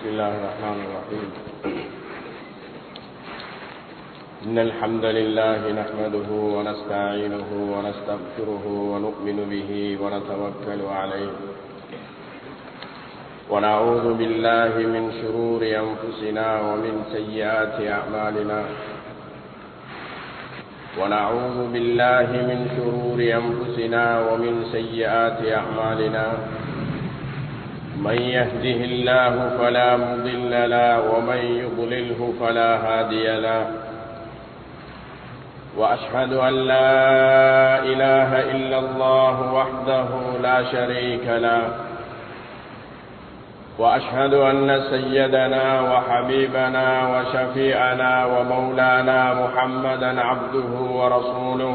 الله الرحمن الرحيم إن الحمد لله نحمده ونستعينه ونستغفره ونؤمن به ونتوكل عليه ونعوذ بالله من شرور أنفسنا ومن سيئات أعمالنا ونعوذ بالله من شرور أنفسنا ومن سيئات أعمالنا من يهده الله فلا مضل له ومن يضلله فلا هادي له وأشهد أن لا إله إلا الله وحده لا شريك له وأشهد أن سيدنا وحبيبنا وشفيعنا ومولانا محمدا عبده ورسوله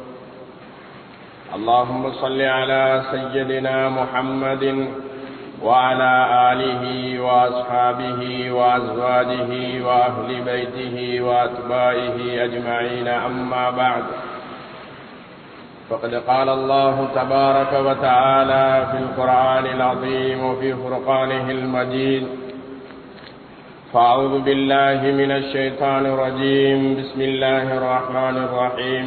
اللهم صل على سيدنا محمد وعلى آله وأصحابه وأزواجه وأهل بيته وأتباعه أجمعين أما بعد فقد قال الله تبارك وتعالى في القرآن العظيم وفي فرقانه المجيد فأعوذ بالله من الشيطان الرجيم بسم الله الرحمن الرحيم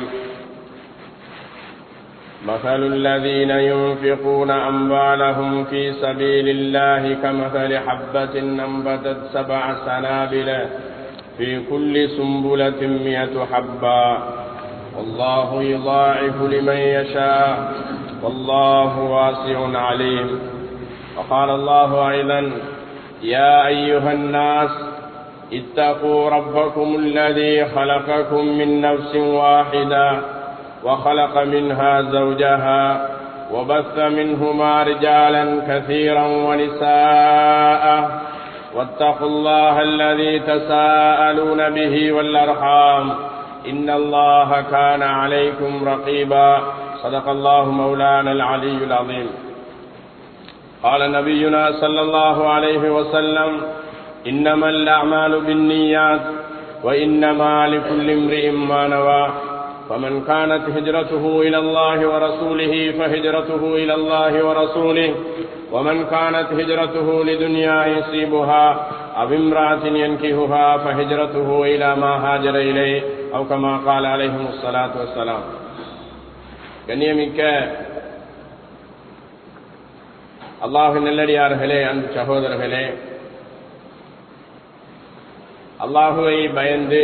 مثل الذين ينفقون أموالهم في سبيل الله كمثل حبة أنبتت سبع سنابل في كل سنبلة مئة حبة والله يضاعف لمن يشاء والله واسع عليم وقال الله أيضا يا أيها الناس اتقوا ربكم الذي خلقكم من نفس واحدة وخلق منها زوجها وبث منهما رجالا كثيرا ونساء واتقوا الله الذي تساءلون به والأرحام إن الله كان عليكم رقيبا صدق الله مولانا العلي العظيم قال نبينا صلى الله عليه وسلم إنما الأعمال بالنيات وإنما لكل امرئ ما نوى فمن كانت هجرته إلى الله ورسوله فهجرته إلى الله ورسوله ومن كانت هجرته لدنيا يصيبها أو امرأة ينكهها فهجرته إلى ما هاجر إليه أو كما قال عليهم الصلاة والسلام கண்ணியமிக்க அல்லாஹு நல்லடியார்களே அன்பு சகோதரர்களே அல்லாஹுவை பயந்து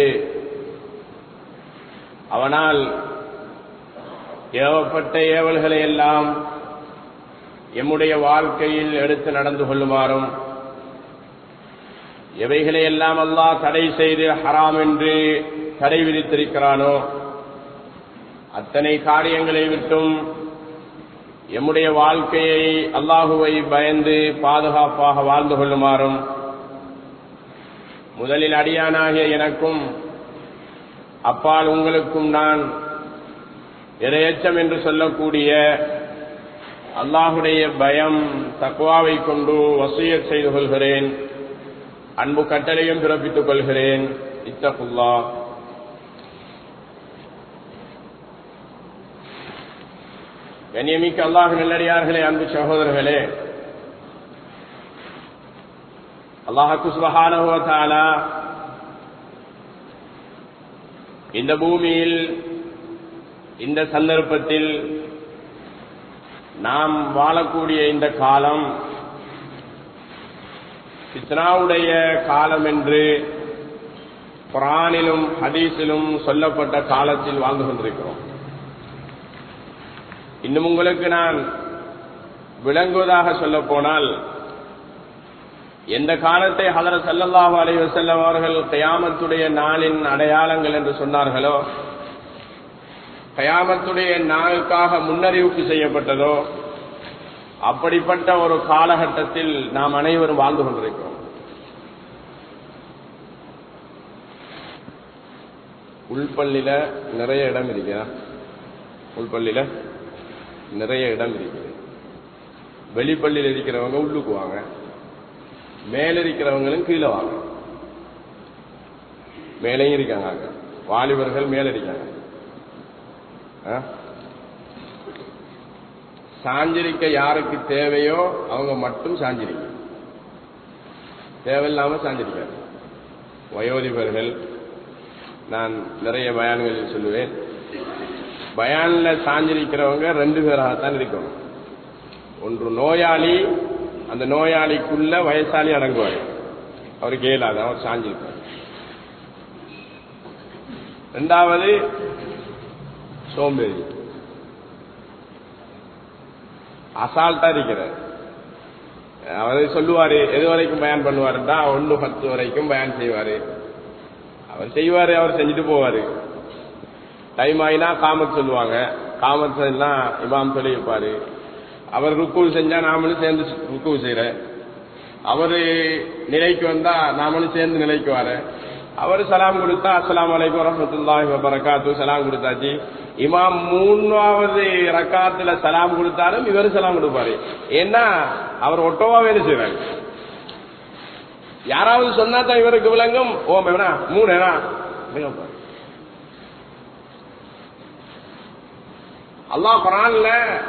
அவனால் ஏவப்பட்ட ஏவல்களை எல்லாம் எம்முடைய வாழ்க்கையில் எடுத்து நடந்து கொள்ளுமாறும் எவைகளை எல்லாம் அல்லாஹ் தடை செய்து ஹராம் என்று தடை விதித்திருக்கிறானோ அத்தனை காரியங்களை விட்டும் எம்முடைய வாழ்க்கையை அல்லாஹுவை பயந்து பாதுகாப்பாக வாழ்ந்து கொள்ளுமாறும் முதலில் அடியானாகிய எனக்கும் அப்பால் உங்களுக்கும் நான் இரையச்சம் என்று சொல்லக்கூடிய அல்லாஹுடைய பயம் தக்குவாவை கொண்டு வசியத் செய்து கொள்கிறேன் அன்பு கட்டளையும் பிறப்பித்துக் கொள்கிறேன் இத்தகுல்லா கண்ணியமிக்க அல்லாஹ் நல்லடியார்களே அன்பு சகோதரர்களே அல்லாஹு சுபஹானஹுவத்தாலா இந்த பூமியில் இந்த சந்தர்ப்பத்தில் நாம் வாழக்கூடிய இந்த காலம் சித்னாவுடைய காலம் என்று குரானிலும் ஹதீஸிலும் சொல்லப்பட்ட காலத்தில் வாழ்ந்து கொண்டிருக்கிறோம் இன்னும் உங்களுக்கு நான் விளங்குவதாக சொல்ல போனால் எந்த காலத்தை ஹதர சல்லல்லாஹு அலி வசல்லம் அவர்கள் கயாமத்துடைய நாளின் அடையாளங்கள் என்று சொன்னார்களோ கயாமத்துடைய நாளுக்காக முன்னறிவிப்பு செய்யப்பட்டதோ அப்படிப்பட்ட ஒரு காலகட்டத்தில் நாம் அனைவரும் வாழ்ந்து கொண்டிருக்கிறோம் உள்பள்ளியில நிறைய இடம் இருக்கிறா உள்பள்ளியில நிறைய இடம் இருக்குது வெளிப்பள்ளியில் இருக்கிறவங்க உள்ளுக்கு வாங்க மேல இருக்கிறவங்களும் கீழே வாங்க மேலையும் இருக்காங்க அங்க வாலிபர்கள் மேல இருக்காங்க சாஞ்சிரிக்க யாருக்கு தேவையோ அவங்க மட்டும் சாஞ்சிரிக்க தேவையில்லாம சாஞ்சிருக்காரு வயோதிபர்கள் நான் நிறைய பயான்களில் சொல்லுவேன் பயான்ல சாஞ்சிருக்கிறவங்க ரெண்டு பேராகத்தான் இருக்கணும் ஒன்று நோயாளி அந்த நோயாளிக்குள்ள வயசாளி அடங்குவார் அவருக்கு இயலாது அவர் சாஞ்சிருப்பார் ரெண்டாவது சோம்பேறி அசால்ட்டா இருக்கிறார் அவரு சொல்லுவாரு எது வரைக்கும் பயன் பண்ணுவாருன்னா ஒன்று பத்து வரைக்கும் பயன் செய்வாரு அவர் செய்வாரு அவர் செஞ்சுட்டு போவாரு டைம் ஆயினா காமத் சொல்லுவாங்க காமத் எல்லாம் இமாம் சொல்லி வைப்பாரு அவர் ருக்கு செஞ்சா நாமளும் சேர்ந்து ருக்கு செய்யற அவரு நிலைக்கு வந்தா நாமளும் சேர்ந்து நிலைக்கு வர அவர் சலாம் கொடுத்தா அஸ்லாம் வலைக்கும் வரமத்துல்லாஹி வபரகாத்து சலாம் கொடுத்தாச்சு இமாம் மூணாவது ரக்காத்துல சலாம் கொடுத்தாலும் இவர் சலாம் கொடுப்பாரு ஏன்னா அவர் ஒட்டோவா வேலை செய்வாரு யாராவது சொன்னா தான் இவருக்கு விளங்கும் ஓ வேணா மூணு வேணா அல்லாஹ் குரான்ல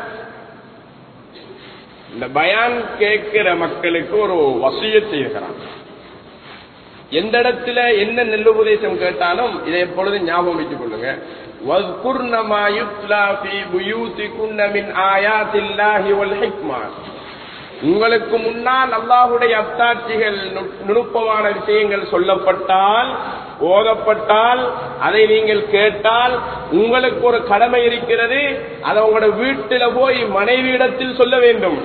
இந்த பயான் கேட்கிற மக்களுக்கு ஒரு வசிய செய்கிறான் எந்த இடத்துல என்ன நெல்லுபதேசம் கேட்டாலும் இதை எப்பொழுதும் ஞாபகம் வைத்துக் கொள்ளுங்க وَاذْكُرْنَ مَا يُتْلَى فِي بُيُوتِكُنَّ مِنْ آيَاتِ اللَّهِ وَالْحِكْمَةِ உங்களுக்கு முன்னால் அல்லாஹுடைய அத்தாட்சிகள் நுணுப்பமான விஷயங்கள் சொல்லப்பட்டால் ஓதப்பட்டால் அதை நீங்கள் கேட்டால் உங்களுக்கு ஒரு கடமை இருக்கிறது அதை உங்களோட வீட்டில போய் மனைவியிடத்தில் சொல்ல வேண்டும்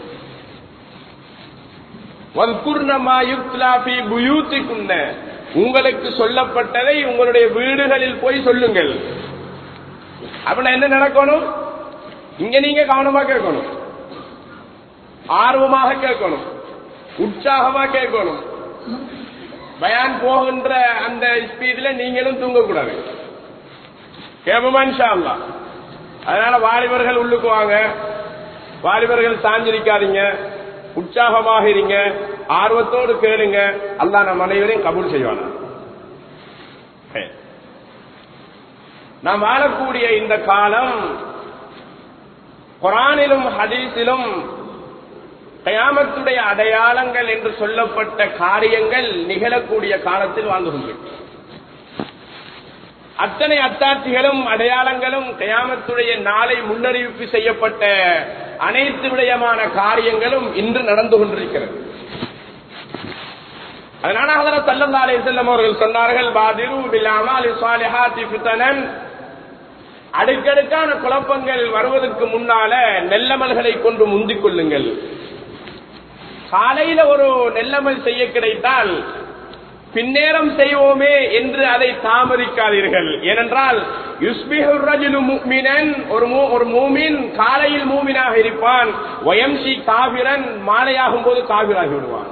உங்களுக்கு சொல்லப்பட்டதை உங்களுடைய வீடுகளில் போய் சொல்லுங்கள் அப்படின்னா என்ன நடக்கணும் இங்க நீங்க கவனமா கேட்கணும் ஆர்வமாக கேட்கணும் உற்சாகமா கேட்கணும் பயான் போகின்ற அந்த ஸ்பீட்ல நீங்களும் தூங்கக்கூடாது கேபமான்ஷா அதனால வாலிபர்கள் உள்ளுக்கு வாங்க வாலிபர்கள் சாஞ்சிருக்காதீங்க உற்சாகமாக இருங்க ஆர்வத்தோடு கேளுங்க அல்லா நம் அனைவரையும் கபூல் செய்வானா நாம் வாழக்கூடிய இந்த காலம் குரானிலும் ஹதீஸிலும் கயாமத்துடைய அடையாளங்கள் என்று சொல்லப்பட்ட காரியங்கள் நிகழக்கூடிய காலத்தில் வாழ்ந்து கொண்டிருக்கிறோம் அத்தனை அத்தாட்சிகளும் அடையாளங்களும் கயாமத்துடைய நாளை முன்னறிவிப்பு செய்யப்பட்ட அனைத்து விடயமான காரியங்களும் இன்று நடந்து கொண்டிருக்கிறது அதனால அதன சல்லல்லா அலி செல்லம் அவர்கள் சொன்னார்கள் பாதிரு பில்லாமல் சாலிஹாத்தி ஃபித்தனன் அடுக்கடுக்கான குழப்பங்கள் வருவதற்கு முன்னால நெல்லமல்களை கொண்டு முந்திக் கொள்ளுங்கள் காலையில ஒரு நெல்லமல் செய்ய கிடைத்தால் பின்னேரம் செய்வோமே என்று அதை தாமதிக்காதீர்கள் ஏனென்றால் ஒரு ஒரு மூமின் காலையில் மூமினாக இருப்பான் ஒயம்சி காவிரன் மாலையாகும் போது காவிராகி விடுவான்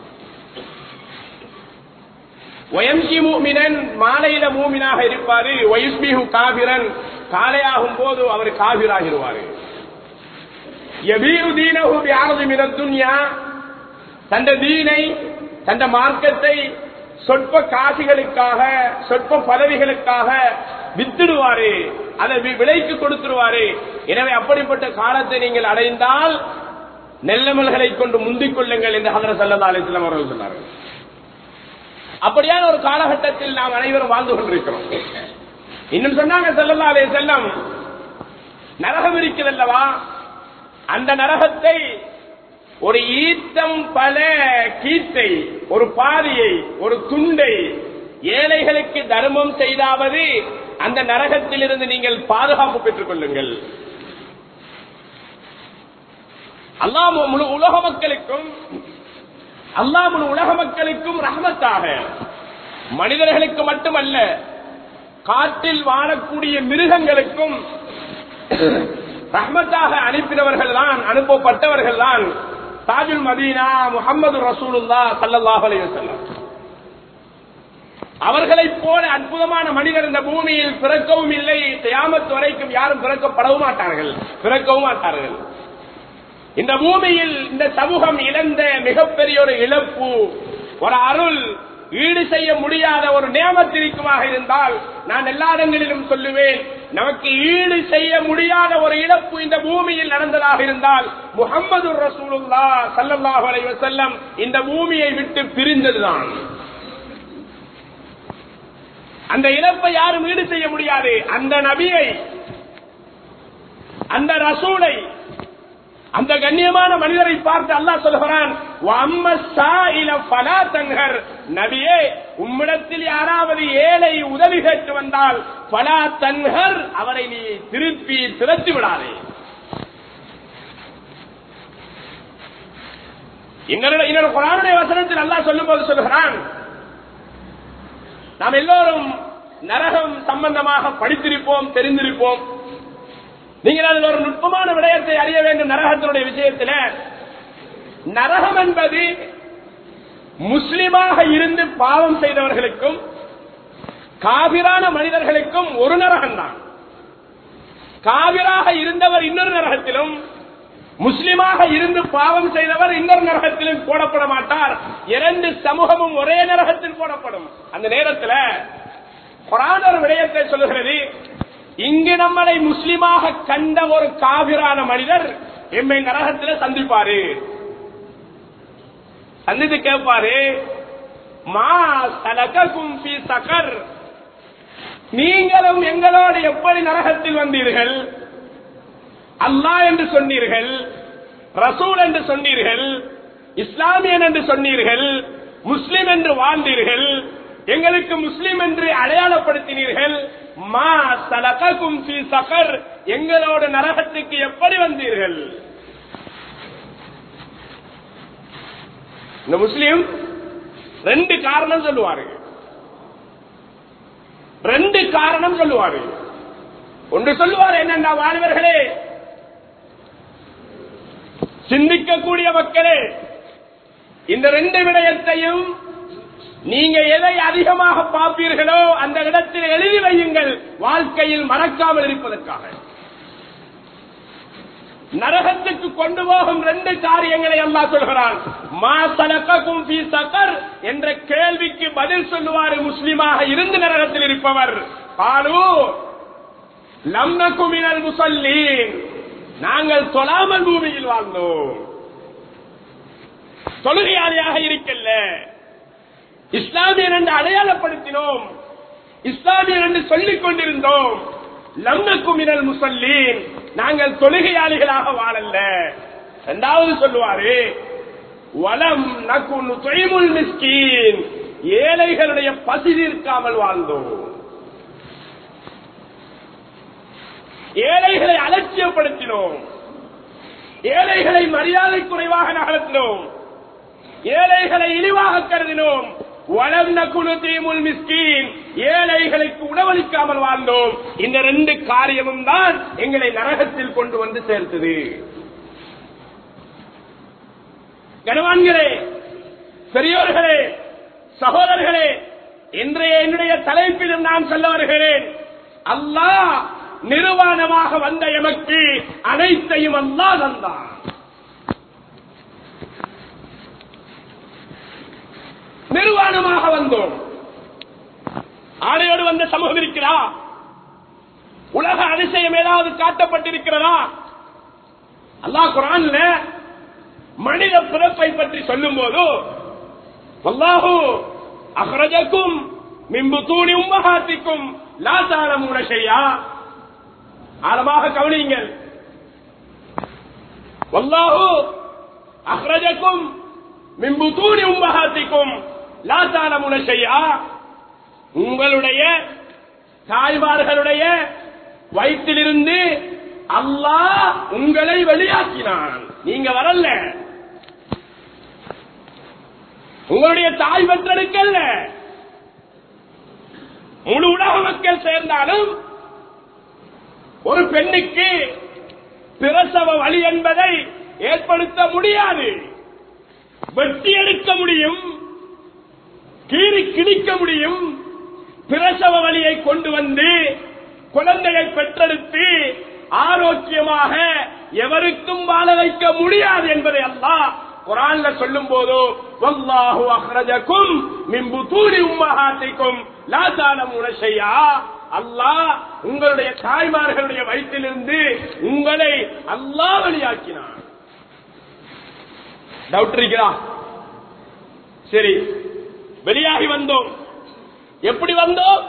ஒயம்சி மூமினன் மாலையில மூமினாக இருப்பாரு ஒயுஸ்பிஹு காவிரன் காலையாகும் போது அவர் காவிராகிடுவாரு எபீரு தீனஹு பியாரது மினத்துன்யா தந்த தீனை தந்த மார்க்கத்தை சொற்ப காசிகளுக்காக சொற்ப பதவிகளுக்காக வித்துடுவாரு அதை விலைக்கு கொடுத்துருவாரு எனவே அப்படிப்பட்ட காலத்தை நீங்கள் அடைந்தால் நெல்லமல்களை கொண்டு முந்திக் கொள்ளுங்கள் என்று ஹதர சல்லா அலிஸ்லாம் அவர்கள் சொன்னார்கள் அப்படியான ஒரு காலகட்டத்தில் நாம் அனைவரும் வாழ்ந்து கொண்டிருக்கிறோம் இன்னும் சொன்னாங்க செல்லல்லா அலே செல்லம் நரகம் இருக்கிறதல்லவா அந்த நரகத்தை ஒரு ஈத்தம் பல கீத்தை ஒரு பாதியை ஒரு துண்டை ஏழைகளுக்கு தர்மம் செய்தாவது அந்த நரகத்தில் இருந்து நீங்கள் பாதுகாப்பு பெற்றுக் கொள்ளுங்கள் அல்லா முழு உலக மக்களுக்கும் அல்லா முழு உலக மக்களுக்கும் ரஹமத்தாக மனிதர்களுக்கு மட்டுமல்ல காட்டில் வாழக்கூடிய மிருகங்களுக்கும் ரஹ்மத்தாக அனுப்பினவர்கள் தான் அனுப்பப்பட்டவர்கள் தான் தாஜுல் மதீனா முகமது ரசூலுல்லா சல்லல்லாஹு அலைஹி வஸல்லம் அவர்களைப் போல அற்புதமான மனிதர் இந்த பூமியில் பிறக்கவும் இல்லை கியாமத் வரைக்கும் யாரும் பிறக்கப்படவும் மாட்டார்கள் பிறக்கவும் மாட்டார்கள் இந்த பூமியில் இந்த சமூகம் இழந்த மிகப்பெரிய ஒரு இழப்பு ஒரு அருள் ஈடு செய்ய முடியாத ஒரு நியமத்திற்குமாக இருந்தால் நான் எல்லா இடங்களிலும் சொல்லுவேன் நமக்கு ஈடு செய்ய முடியாத ஒரு இழப்பு இந்த பூமியில் நடந்ததாக இருந்தால் முகமது ரசூலுல்லா சல்லல்லாஹு அலைஹி வஸல்லம் இந்த பூமியை விட்டு பிரிந்ததுதான் அந்த இழப்பை யாரும் ஈடு செய்ய முடியாது அந்த நபியை அந்த ரசூலை அந்த கண்ணியமான மனிதரை பார்த்து அல்லாஹ் சொல்கிறான் "வஅம்ம ஸாயில ஃபலா தன்ஹர்." நபியே உம்மிடத்தில் யாராவது ஏழை உதவி கேட்டு வந்தால் பலா தன்ஹர் அவரை நீ திருப்பி திரட்டி விடாதே இன்னொரு இன்னொரு குரானுடைய வசனத்தில் அல்லாஹ் சொல்லும்போது சொல்கிறான் நாம் எல்லோரும் நரகம் சம்பந்தமாக படித்திருப்போம் தெரிந்திருப்போம் நீங்கள் அதில் ஒரு நுட்பமான விடயத்தை அறிய வேண்டும் நரகத்தினுடைய விஷயத்தில் நரகம் என்பது முஸ்லிமாக இருந்து பாவம் செய்தவர்களுக்கும் காபிரான மனிதர்களுக்கும் ஒரு நரகம் தான் காபிராக இருந்தவர் இன்னொரு நரகத்திலும் முஸ்லிமாக இருந்து பாவம் செய்தவர் இன்னொரு நரகத்திலும் போடப்பட மாட்டார் இரண்டு சமூகமும் ஒரே நரகத்தில் போடப்படும் அந்த நேரத்தில் குரான் ஒரு விடயத்தை சொல்லுகிறது இங்கு நம்மளை முஸ்லிமாக கண்ட ஒரு காவிரான மனிதர் எம்மை நரகத்தில் சந்திப்பாரு சந்தித்து கேட்பாரு மா சலகும் ஃபீ சகர் நீங்களும் எங்களோடு எப்படி நரகத்தில் வந்தீர்கள் அல்லாஹ் என்று சொன்னீர்கள் ரசூல் என்று சொன்னீர்கள் இஸ்லாமியன் என்று சொன்னீர்கள் முஸ்லிம் என்று வாழ்ந்தீர்கள் எங்களுக்கு முஸ்லிம் என்று அடையாளப்படுத்தினீர்கள் மா சலகும் ஃபீ சகர் எங்களோட நரகத்துக்கு எப்படி வந்தீர்கள் இந்த முஸ்லிம் ரெண்டு காரணம் சொல்லுவாரு ரெண்டு காரணம் சொல்லுவாரு ஒன்று சொல்லுவார் என்னென்ன வாலிபர்களே சிந்திக்கக்கூடிய மக்களே இந்த ரெண்டு விடயத்தையும் நீங்க எதை அதிகமாக பார்ப்பீர்களோ அந்த இடத்தில் எழுதி வையுங்கள் வாழ்க்கையில் மறக்காமல் இருப்பதற்காக நரகத்துக்கு கொண்டு போகும் ரெண்டு காரியங்களை அல்லாஹ் சொல்கிறான் மா சலக்கும் ஃபீ சகர் என்ற கேள்விக்கு பதில் சொல்லுவாரு முஸ்லிமாக இருந்து நரகத்தில் இருப்பவர் பாலு லம்னகுமினல் முசல்லீன் நாங்கள் தொழாமல் பூமியில் வாழ்ந்தோம் தொழுகையாளியாக இருக்கல்ல இஸ்லாமியர் என்று அடையாளப்படுத்தினோம் இஸ்லாமியர் என்று சொல்லிக் கொண்டிருந்தோம் லம்னகுமினல் முசல்லீன் நாங்கள் தொழுகையாளிகளாக வாழல்ல இரண்டாவது சொல்லுவாரு வலம் நகுனு தொய்முல் மிஸ்கீன் ஏழைகளுடைய பசி தீர்க்காமல் வாழ்ந்தோம் ஏழைகளை அலட்சியப்படுத்தினோம் ஏழைகளை மரியாதை குறைவாக நகர்த்தினோம் ஏழைகளை இழிவாக கருதினோம் வளர்ந்த குழு தீமுல் மிஸ்கீன் ஏழைகளுக்கு உணவளிக்காமல் வாழ்ந்தோம் இந்த ரெண்டு காரியமும் தான் எங்களை நரகத்தில் கொண்டு வந்து சேர்த்தது கனவான்களே பெரியோர்களே சகோதரர்களே இன்றைய என்னுடைய தலைப்பிலும் நான் சொல்ல வருகிறேன் அல்லாஹ் நிர்வாணமாக வந்த எமக்கு அனைத்தையும் அல்லாஹ் தந்தான் நிர்வாணமாக வந்தோம் ஆடையோடு வந்த சமூகம் இருக்கிறா உலக அதிசயம் ஏதாவது காட்டப்பட்டிருக்கிறதா அல்லாஹ் குரான்ல மனித பிறப்பை பற்றி சொல்லும் போது அல்லாஹு அஹ்ரஜக்கும் மின்பு தூணி உம்மகாத்திக்கும் லாசான முனஷையா ஆழமாக கவனியுங்கள் வல்லாஹு அஹ்ரஜக்கும் மின்பு தூணி உம்மகாத்திக்கும் லாசான முனஷையா உங்களுடைய தாய்மார்களுடைய வயிற்றிலிருந்து அல்லாஹ் உங்களை வெளியாக்கினான் நீங்க வரல உங்களுடைய தாய் பெற்றெடுக்கல்ல முழு உலக மக்கள் சேர்ந்தாலும் ஒரு பெண்ணுக்கு பிரசவ வழி என்பதை ஏற்படுத்த முடியாது வெட்டி எடுக்க முடியும் கீறி கிழிக்க முடியும் பிரசவ வழியை கொண்டு வந்து குழந்தையை பெற்றெடுத்து ஆரோக்கியமாக எவருக்கும் வாழ வைக்க முடியாது என்பதை அல்லாஹ் குரான்ல சொல்லும் போது வல்லாஹு அஹ்ரஜக்கும் மின் புதூரி உம்மஹாத்திக்கும் லா தஅலமுன ஷைஆ அல்லாஹ் உங்களுடைய தாய்மார்களுடைய வயிற்றிலிருந்து உங்களை அல்லாஹ் வெளியாக்கினான் டவுட் இருக்கிறா சரி வெளியாகி வந்தோம் எப்படி வந்தோம்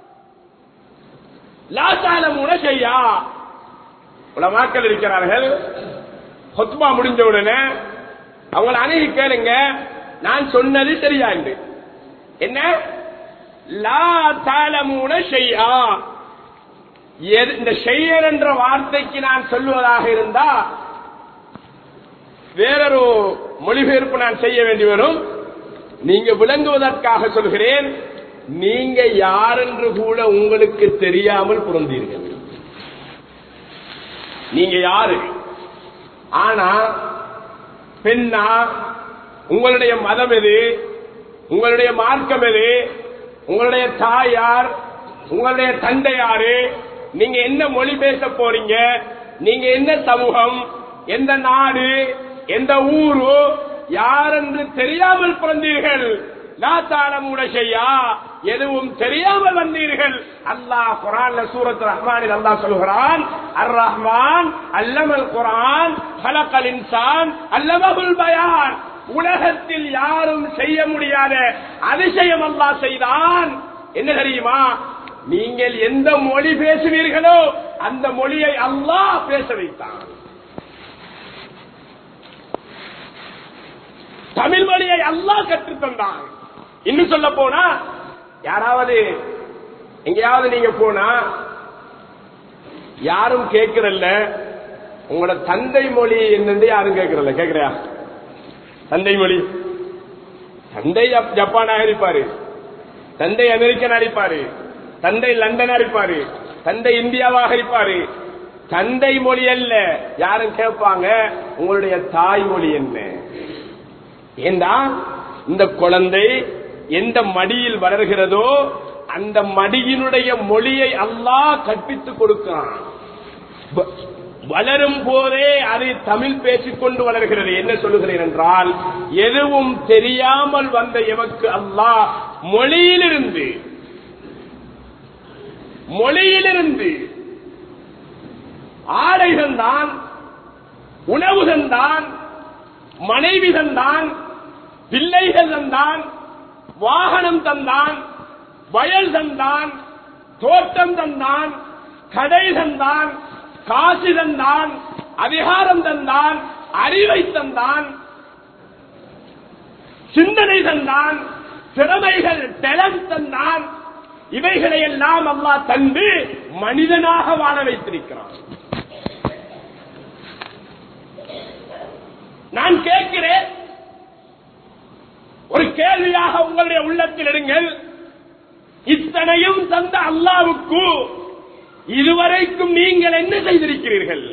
லாசால முனசையா உலமாக்கள் இருக்கிறார்கள் ஹொத்மா முடிஞ்ச உடனே அவங்கள அணுகி கேளுங்க நான் சொன்னது சரியா என்று என்ன லா தாலமூன ஷையா எது- இந்த ஷெய்யர் என்ற வார்த்தைக்கு நான் சொல்லுவதாக இருந்தா வேறொரு மொழிபெயர்ப்பு நான் செய்ய வேண்டி வரும் நீங்க விளங்குவதற்காக சொல்கிறேன் நீங்க யார் என்று கூட உங்களுக்கு தெரியாமல் பிறந்தீர்கள் நீங்க யாரு ஆனா பெண்ணா உங்களுடைய மதம் எது உங்களுடைய மார்க்கம் எது உங்களுடைய தாயார் உங்களுடைய தந்தை யாரு நீங்க என்ன மொழி பேச போறீங்க நீங்க என்ன சமூகம் எந்த நாடு எந்த ஊரு யார் என்று தெரியாமல் பிறந்தீர்கள் லா தாளமுட செய்யா எதுவும் தெரியாமல் வந்தீர்கள் அல்லாஹ் குரான்ல சூரத் ரஹ்மானில் அல்லாஹ் சொல்கிறான் அர் ரஹ்மான் அல்லமல் குரான் ஹலக்கல் இன்சான் அல்லமகுல் பயான் உலகத்தில் யாரும் செய்ய முடியாத அதிசயம் அல்லாஹ் செய்தான் என்ன தெரியுமா நீங்கள் எந்த மொழி பேசுவீர்களோ அந்த மொழியை அல்லாஹ் பேச வைத்தான் தமிழ் மொழியை அல்லாஹ் கற்றுத் தந்தான் இன்னும் சொல்ல போனா யாராவது எங்கேயாவது நீங்க போனா யாரும் கேட்கறல்ல உங்களோட தந்தை மொழி என்னன்னு யாரும் கேட்கறல்ல கேக்குறியா தந்தை மொழி தந்தை ஜப்- ஜப்பானாக இருப்பாரு தந்தை அமெரிக்கன் இருப்பாரு தந்தை லண்டன் இருப்பாரு தந்தை இந்தியாவாக இருப்பாரு தந்தை மொழி அல்ல யாரும் கேட்பாங்க உங்களுடைய தாய்மொழி என்ன ஏண்டா இந்த குழந்தை எந்த மடியில் வளர்கிறதோ அந்த மடியினுடைய மொழியை அல்லாஹ் கற்பித்துக் கொடுக்கிறான் வ- வளரும் போதே அது தமிழ் பேசிக்கொண்டு வளர்கிறது என்ன சொல்லுகிறேன் என்றால் எதுவும் தெரியாமல் வந்த எமக்கு அல்லாஹ் மொழியிலிருந்து மொழியிலிருந்து ஆடைகள் தான் உணவுகள் தான் மனைவி தந்தான் பிள்ளைகள் தந்தான் வாகனம் தந்தான் வயல் தந்தான் தோட்டம் தந்தான் கடை தந்தான் காசு தந்தான் அதிகாரம் தந்தான் அறிவை தந்தான் சிந்தனை தந்தான் திறமைகள் டெலண்ட் தந்தான் இவைகளை எல்லாம் அல்லாஹ் தந்து மனிதனாக வாழ வைத்திருக்கிறான் நான் கேட்கிறேன் ஒரு கேள்வியாக உங்களுடைய உள்ளத்தில் எடுங்கள் இத்தனையும் தந்த அல்லாவுக்கு இதுவரைக்கும் நீங்கள் என்ன செய்திருக்கிறீர்கள்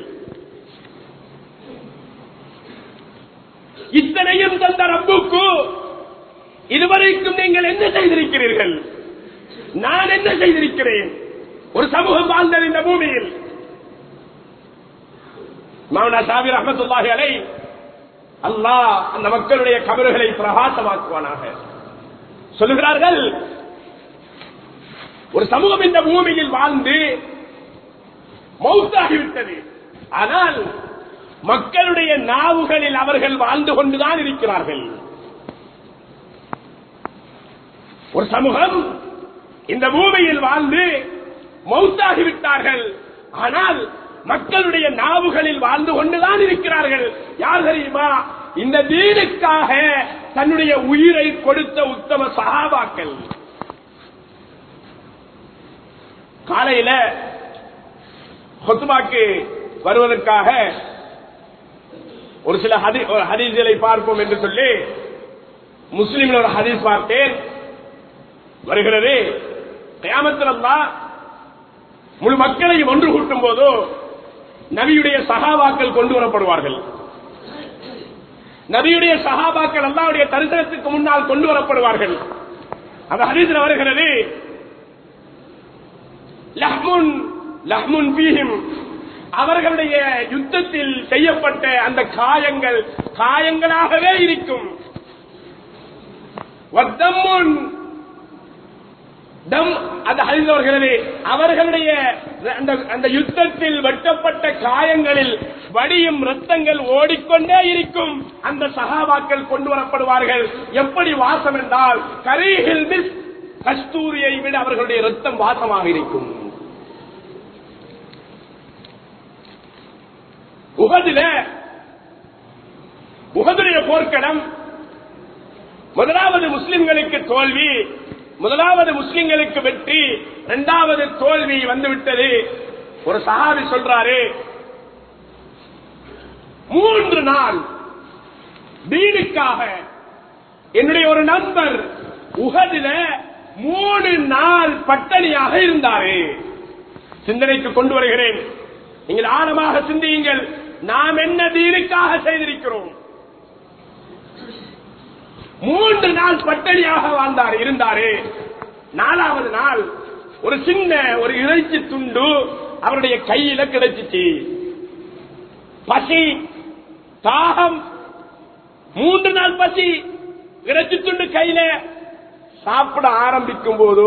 இத்தனையும் தந்த ரப்புக்கு இதுவரைக்கும் நீங்கள் என்ன செய்திருக்கிறீர்கள் நான் என்ன செய்திருக்கிறேன் ஒரு சமூகம் வாழ்ந்தது இந்த பூமியில் மௌனா சாபி ரஹமத்துல்லாஹி அலை அல்லாஹ் அந்த மக்களுடைய கபறுகளை பிரகாசமாக்குவானாக சொல்லுகிறார்கள் ஒரு சமூகம் இந்த பூமியில் வாழ்ந்து மௌத்தாகிவிட்டது ஆனால் மக்களுடைய நாவுகளில் அவர்கள் வாழ்ந்து கொண்டுதான் இருக்கிறார்கள் ஒரு சமூகம் இந்த பூமியில் வாழ்ந்து மௌத்தாகிவிட்டார்கள் ஆனால் மக்களுடைய நாவுகளில் வாழ்ந்து கொண்டுதான் இருக்கிறார்கள் யார் தெரியுமா இந்த தீனுக்காக தன்னுடைய உயிரை கொடுத்த உத்தம சகாபாக்கள் காலையில கொத்துமாக்கு வருவதற்காக ஒரு சில ஹதி ஒரு ஹதீஸ்களை பார்ப்போம் என்று சொல்லி முஸ்லிம்ல ஒரு ஹதீஸ் பார்த்தேன் வருகிறது கயாமத்தில் அல்லாஹ் முழு மக்களையும் ஒன்று கூட்டும் போதோ நபியுடைய சகாபாக்கள் கொண்டு வரப்படுவார்கள் நபியுடைய சகாபாக்கள் அல்லாவுடைய தரிசனத்துக்கு முன்னால் கொண்டு வரப்படுவார்கள் அந்த ஹதீஸ்ல வருகிறது லஹ்முன் லஹ்முன் பீஹிம் அவர்களுடைய யுத்தத்தில் செய்யப்பட்ட அந்த காயங்கள் காயங்களாகவே இருக்கும் வத்தம்முன் தம் அந்த அறிந்தவர்களே அவர்களுடைய அந்த அந்த யுத்தத்தில் வெட்டப்பட்ட காயங்களில் வடியும் ரத்தங்கள் ஓடிக்கொண்டே இருக்கும் அந்த சகாபாக்கள் கொண்டு வரப்படுவார்கள் எப்படி வாசம் என்றால் கரீகில் மிஸ் கஸ்தூரியை விட அவர்களுடைய ரத்தம் வாசமாக இருக்கும் உகதில உகதுடைய போர்க்களம் முதலாவது முஸ்லிம்களுக்கு தோல்வி முதலாவது முஸ்லிம்களுக்கு வெற்றி இரண்டாவது தோல்வி வந்துவிட்டது ஒரு சஹாபி சொல்றாரு மூன்று நாள் வீடுக்காக என்னுடைய ஒரு நண்பர் உகதில மூணு நாள் பட்டணியாக இருந்தாரு சிந்தனைக்கு கொண்டு வருகிறேன் நீங்கள் ஆழமாக சிந்தியுங்கள் நாம் என்ன தீனுக்காக செய்திருக்கிறோம் மூன்று நாள் பட்டணியாக வாழ்ந்தார் இருந்தாரு நாலாவது நாள் ஒரு சின்ன ஒரு இறைச்சி துண்டு அவருடைய கையில கிடைச்சிச்சு பசி தாகம் மூன்று நாள் பசி இறைச்சி துண்டு கையில சாப்பிட ஆரம்பிக்கும் போது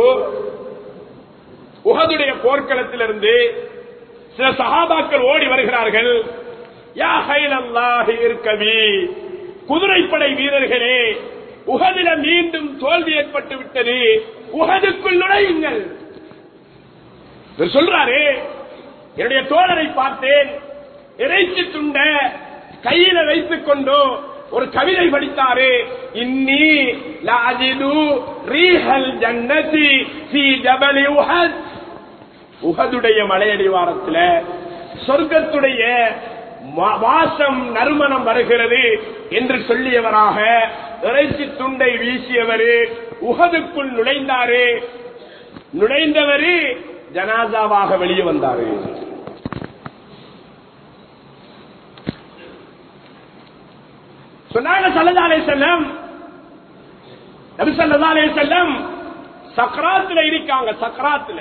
உகதுடைய போர்க்களத்திலிருந்து சில சகாபாக்கள் ஓடி வருகிறார்கள் யா ஹைலல்லாஹி இருக்கவி குதிரைப்படை வீரர்களே உகதில மீண்டும் தோல்வி ஏற்பட்டு விட்டது உகதுக்குள் நுழையுங்கள் இவர் சொல்றாரு என்னுடைய தோழரை பார்த்தேன் இறைச்சி துண்ட கையில வைத்துக் கொண்டு ஒரு கவிதை படித்தாரு இன்னி லாஜிது ரீஹல் ஜன்னதி ஃபீ ஜபலி உஹத் உகதுடைய மலையடிவாரத்துல சொர்க்கத்துடைய வா- வாசம் நறுமணம் வருகிறது என்று சொல்லியவராக இறைச்சி துண்டை வீசியவர் உகதுக்குள் நுழைந்தாரு நுழைந்தவர் ஜனாசாவாக வெளியே வந்தாரு சொன்னாங்க சல்லதாலே செல்லம் நபி சல்லதாலே செல்லம் சக்கராத்துல இருக்காங்க சக்கராத்துல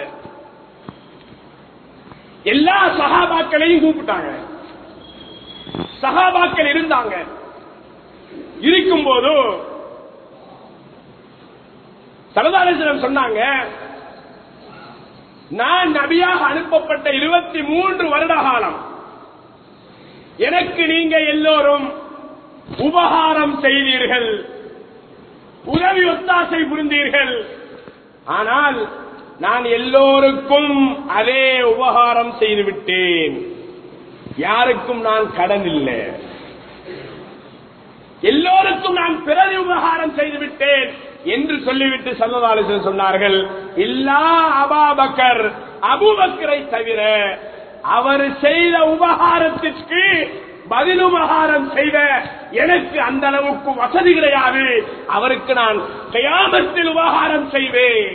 எல்லா சகாபாக்களையும் கூப்பிட்டாங்க சகாபாக்கள் இருந்தாங்க இருக்கும்போது சரதாரேஸ்வரம் சொன்னாங்க நான் நபியாக அனுப்பப்பட்ட இருபத்தி மூன்று வருட காலம் எனக்கு நீங்க எல்லோரும் உபகாரம் செய்தீர்கள் உதவி ஒத்தாசை புரிந்தீர்கள் ஆனால் நான் எல்லோருக்கும் அதே உபகாரம் செய்து விட்டேன் யாருக்கும் நான் கடன் இல்லை எல்லோருக்கும் நான் பிறகு உபகாரம் செய்து விட்டேன் என்று சொல்லிவிட்டு சல்லதாலேசன் சொன்னார்கள் இல்லா அபாபக்கர் அபுபக்கரை தவிர அவர் செய்த உபகாரத்திற்கு பதில் உபகாரம் செய்த எனக்கு அந்த அளவுக்கு வசதி கிடையாது அவருக்கு நான் கயாமத்தில் உபகாரம் செய்வேன்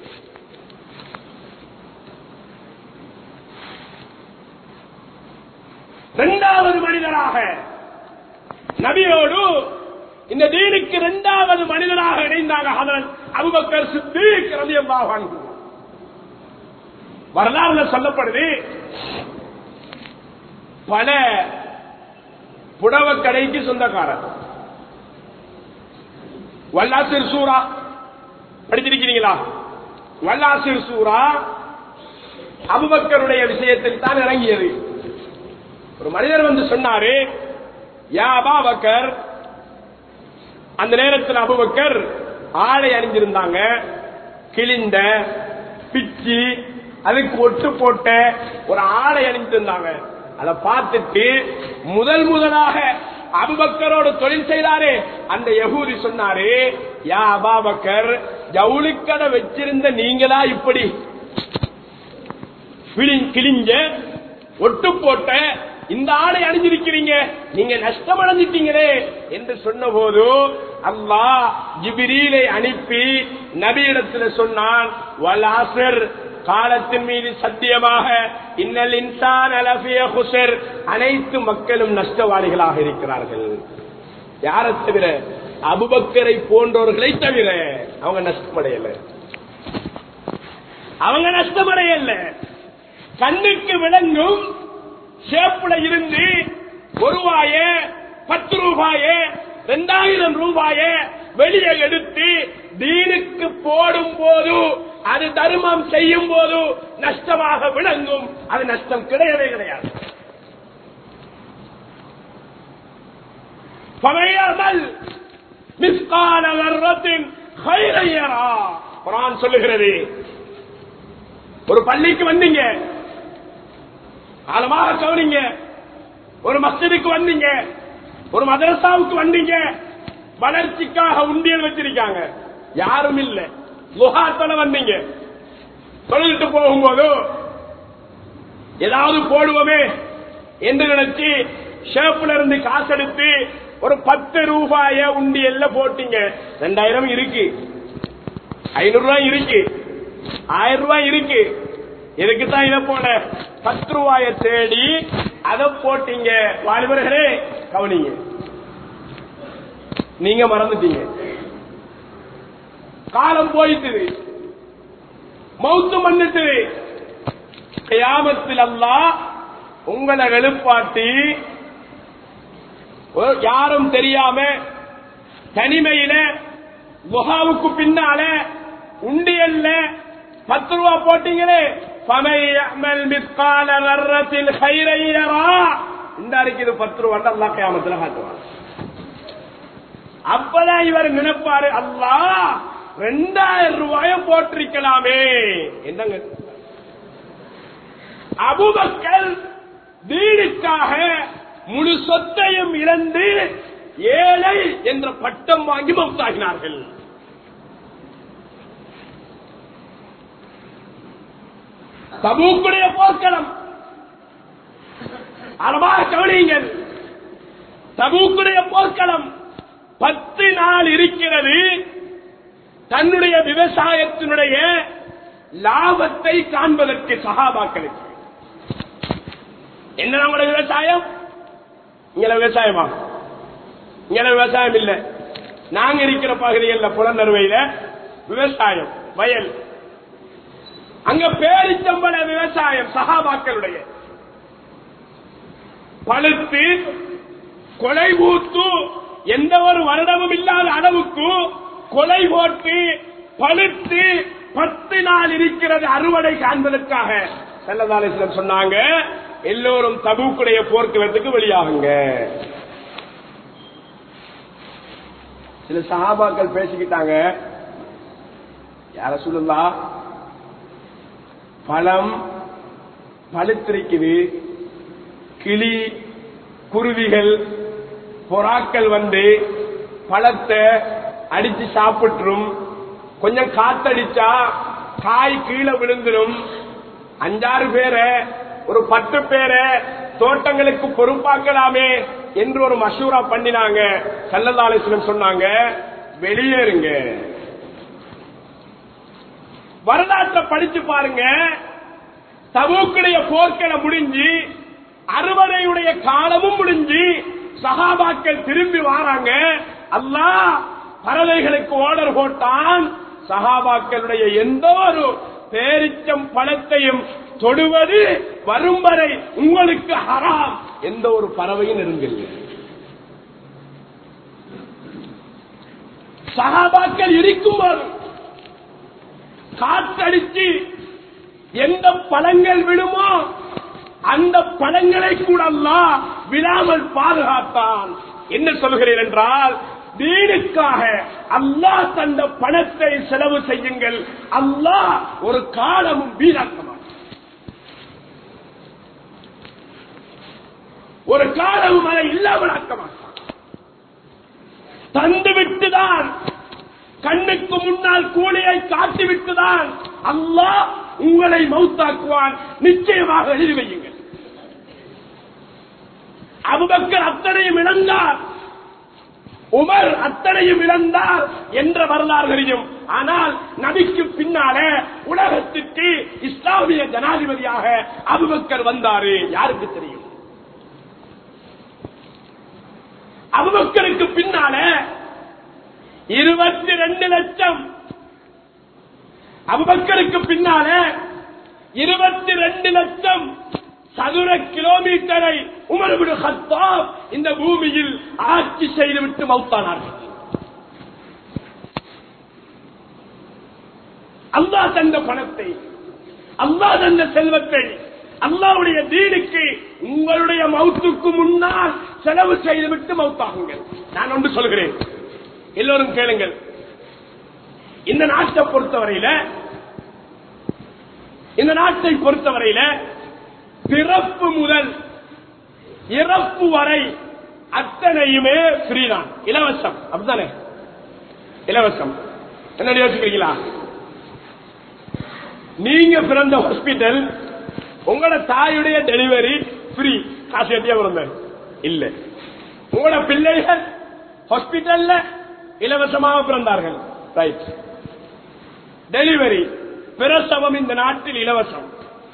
இரண்டாவது மனிதராக நபியோடு இந்த தீனுக்கு இரண்டாவது மனிதராக இணைந்தாங்க ஹதரத் அபுபக்கர் சித்திக் ரலியல்லாஹு அன்ஹு வரலாறுல சொல்லப்படுது பல புடவ கடைக்கு சொந்தக்காரர் வல்லாசிர் சூரா படிச்சிருக்கிறீங்களா வல்லாசிர் சூரா அபுபக்கருடைய விஷயத்தில் தான் இறங்கியது ஒரு மனிதர் வந்து சொன்னாரு யா அபாபக்கர் அந்த நேரத்தில் அபுபக்கர் ஆடை அணிஞ்சிருந்தாங்க கிழிந்த பிச்சி அதுக்கு ஒட்டு போட்ட ஒரு ஆடை அணிஞ்சிருந்தாங்க அதை பார்த்துட்டு முதல் முதலாக அபுபக்கரோடு தொழில் செய்தாரே அந்த யகூதி சொன்னாரு யா அபாபக்கர் ஜவுளிக்கடை வச்சிருந்த நீங்களா இப்படி கிழி- கிழிஞ்ச ஒட்டு போட்ட இந்த ஆடை அணிஞ்சிருக்கிறீங்க நீங்க நஷ்டம் அடைஞ்சிட்டீங்களே என்று சொன்னபோது அல்லாஹ் ஜிபிரீலை அனுப்பி நபியிடத்துல சொன்னான் வல் அஸ்ர் காலத்தின் மீது சத்தியமாக இன்னல் இன்சான் அலஃபிய ஹுசர் அனைத்து மக்களும் நஷ்டவாளிகளாக இருக்கிறார்கள் யாரை தவிர அபுபக்கரை போன்றவர்களை தவிர அவங்க நஷ்டமடையல அவங்க நஷ்டமடையல கண்ணுக்கு விளங்கும் சேப்புல இருந்து ஒரு ரூபாய பத்து ரூபாய ரெண்டாயிரம் ரூபாய வெளியே எடுத்து தீனுக்கு போடும் போது அது தர்மம் செய்யும் போது நஷ்டமாக விளங்கும் அது நஷ்டம் கிடையவே கிடையாது பமையாமல் மிஸ்கால வர்றத்தின் கைரையரா குரான் சொல்லுகிறது ஒரு பள்ளிக்கு வந்தீங்க ஆழமாக கவனிங்க ஒரு மஸ்ஜிதுக்கு வந்தீங்க ஒரு மதரசாவுக்கு வந்தீங்க வளர்ச்சிக்காக உண்டியல் வச்சிருக்காங்க யாரும் இல்ல முகாத்தல வந்தீங்க தொழில்ட்டு போகும்போது ஏதாவது போடுவோமே என்று நினைச்சு ஷேப்ல இருந்து காசெடுத்து ஒரு பத்து ரூபாய உண்டியல்ல போட்டீங்க ரெண்டாயிரம் இருக்கு ஐநூறு ரூபாய் இருக்கு ஆயிரம் ரூபாய் இருக்கு இதுக்கு தான் இதை போன பத்து ரூபாய தேடி அதை போட்டீங்க வாலிபர்களே கவனிங்க நீங்க மறந்துட்டீங்க காலம் போயிட்டுது மௌத்து மன்னிட்டு கியாமத்தில் அல்லாஹ் உங்களை எழுப்பாட்டி ஒரு- யாரும் தெரியாம தனிமையில குஹாவுக்கு பின்னால உண்டியல்ல பத்து ரூபா போட்டீங்களே பமையமல் மிஸ்கால வர்றத்தில் ஹைரையரா இந்த அறிக்கை இது பத்து ரூபா அல்லா கியாமத்துல காட்டுவாங்க அப்பதான் இவர் நினைப்பாரு அல்லா ரெண்டாயிரம் ரூபாய போட்டிருக்கலாமே என்னங்க அபுபக்கர் வீடுக்காக முழு சொத்தையும் இழந்து ஏழை என்ற பட்டம் வாங்கி மௌத்தாகினார்கள் தபூக்குடைய போர்க்களம் அளவாக கவனியுங்கள் தபூக்குடைய போர்க்களம் பத்து நாள் இருக்கிறது தன்னுடைய விவசாயத்தினுடைய லாபத்தை காண்பதற்கு சகாபாக்களுக்கு என்ன நம்முடைய விவசாயம் இங்க விவசாயமா இங்க விவசாயம் இல்ல நாங்க இருக்கிற பகுதிகளில் புலனறுவையில விவசாயம் வயல் அங்க பேரிச்சம்பள விவசாயம் சகாபாக்களுடைய பழுத்து கொலை ஊத்து எந்த ஒரு வருடமும் இல்லாத அளவுக்கு கொலை போட்டு பழுத்து பத்து நாள் இருக்கிறது அறுவடை காண்பதற்காக செல்லதாலேஸ்வரம் சொன்னாங்க எல்லோரும் தபூக்குடைய போர்க்களத்துக்கு வெளியாகுங்க சில சகாபாக்கள் பேசிக்கிட்டாங்க யார சொல்லுங்களா பழம் பழுத்திருக்குது கிளி குருவிகள் புறாக்கள் வந்து பழத்தை அடிச்சு சாப்பிட்டுரும் கொஞ்சம் காத்தடிச்சா காய் கீழே விழுந்துடும் அஞ்சாறு பேரை ஒரு பத்து பேரை தோட்டங்களுக்கு பொறுப்பாக்கலாமே என்று ஒரு மசூரா பண்ணினாங்க சல்லதாலேஸ்வரம் சொன்னாங்க வெளியேறுங்க வரலாற்றை படிச்சு பாருங்க தபூக்குடைய போர்க்களம் முடிஞ்சு அறுவடையுடைய காலமும் முடிஞ்சு சகாபாக்கள் திரும்பி வாராங்க அல்லாஹ் பறவைகளுக்கு ஓடர் போட்டான் சகாபாக்களுடைய எந்த ஒரு பேரிச்சம் பழத்தையும் தொடுவது வரும் வரை உங்களுக்கு ஹராம் எந்த ஒரு பறவையும் நெருங்கல்ல சகாபாக்கள் இருக்கும்போது காற்றடிச்சு எந்த பழங்கள் விடுமோ அந்த பழங்களை கூட அல்லாஹ் விழாமல் பாதுகாத்தான் என்ன சொல்கிறேன் என்றால் வீடுக்காக அல்லாஹ் தந்த பணத்தை செலவு செய்யுங்கள் அல்லாஹ் ஒரு காலமும் வீணாக்க மாட்டான் ஒரு காலமும் அதை இல்லாமல் ஆக்க மாட்டான் தந்து விட்டுதான் கண்ணுக்கு முன்னால் கூலியை காட்டிவிட்டுதான் அல்லாஹ் உங்களை மௌத்தாக்குவான் நிச்சயமாக எழுதி வையுங்கள் அபுபக்கர் அத்தனையும் இழந்தார் உமர் அத்தனையும் இழந்தார் என்ற வரலாறு தெரியும் ஆனால் நபிக்கு பின்னாலே உலகத்திற்கு இஸ்லாமிய ஜனாதிபதியாக அபுபக்கர் வந்தாரு யாருக்கு தெரியும் அபுபக்கருக்கு பின்னால இருபத்தி ரெண்டு லட்சம் அபுபக்கருக்கு பின்னால இருபத்தி ரெண்டு லட்சம் சதுர கிலோமீட்டரை உமர்விடு ஹத்தாப் இந்த பூமியில் ஆட்சி செய்துவிட்டு மௌத்தானார்கள் அல்லாஹ் தந்த பணத்தை அல்லாஹ் தந்த செல்வத்தை அல்லாவுடைய தீனுக்கு உங்களுடைய மௌத்துக்கு முன்னால் செலவு செய்துவிட்டு மௌத்தாகுங்கள் நான் ஒன்று சொல்கிறேன் எல்லோரும் கேளுங்கள் இந்த நாட்டை பொறுத்தவரையில இந்த நாட்டை பொறுத்தவரையில பிறப்பு முதல் இறப்பு வரை அத்தனையுமே ஃப்ரீ தான் இலவசம் அப்படித்தானே இலவசம் என்ன யோசிக்கிறீங்களா நீங்க பிறந்த ஹாஸ்பிட்டல் உங்களோட தாயுடைய டெலிவரி ஃப்ரீ காசு கட்டியா பிறந்த இல்ல உங்களோட பிள்ளைகள் ஹாஸ்பிட்டல்ல இலவசமாக பிறந்தார்கள் ரைட் டெலிவரி பிரசவம் இந்த நாட்டில் இலவசம்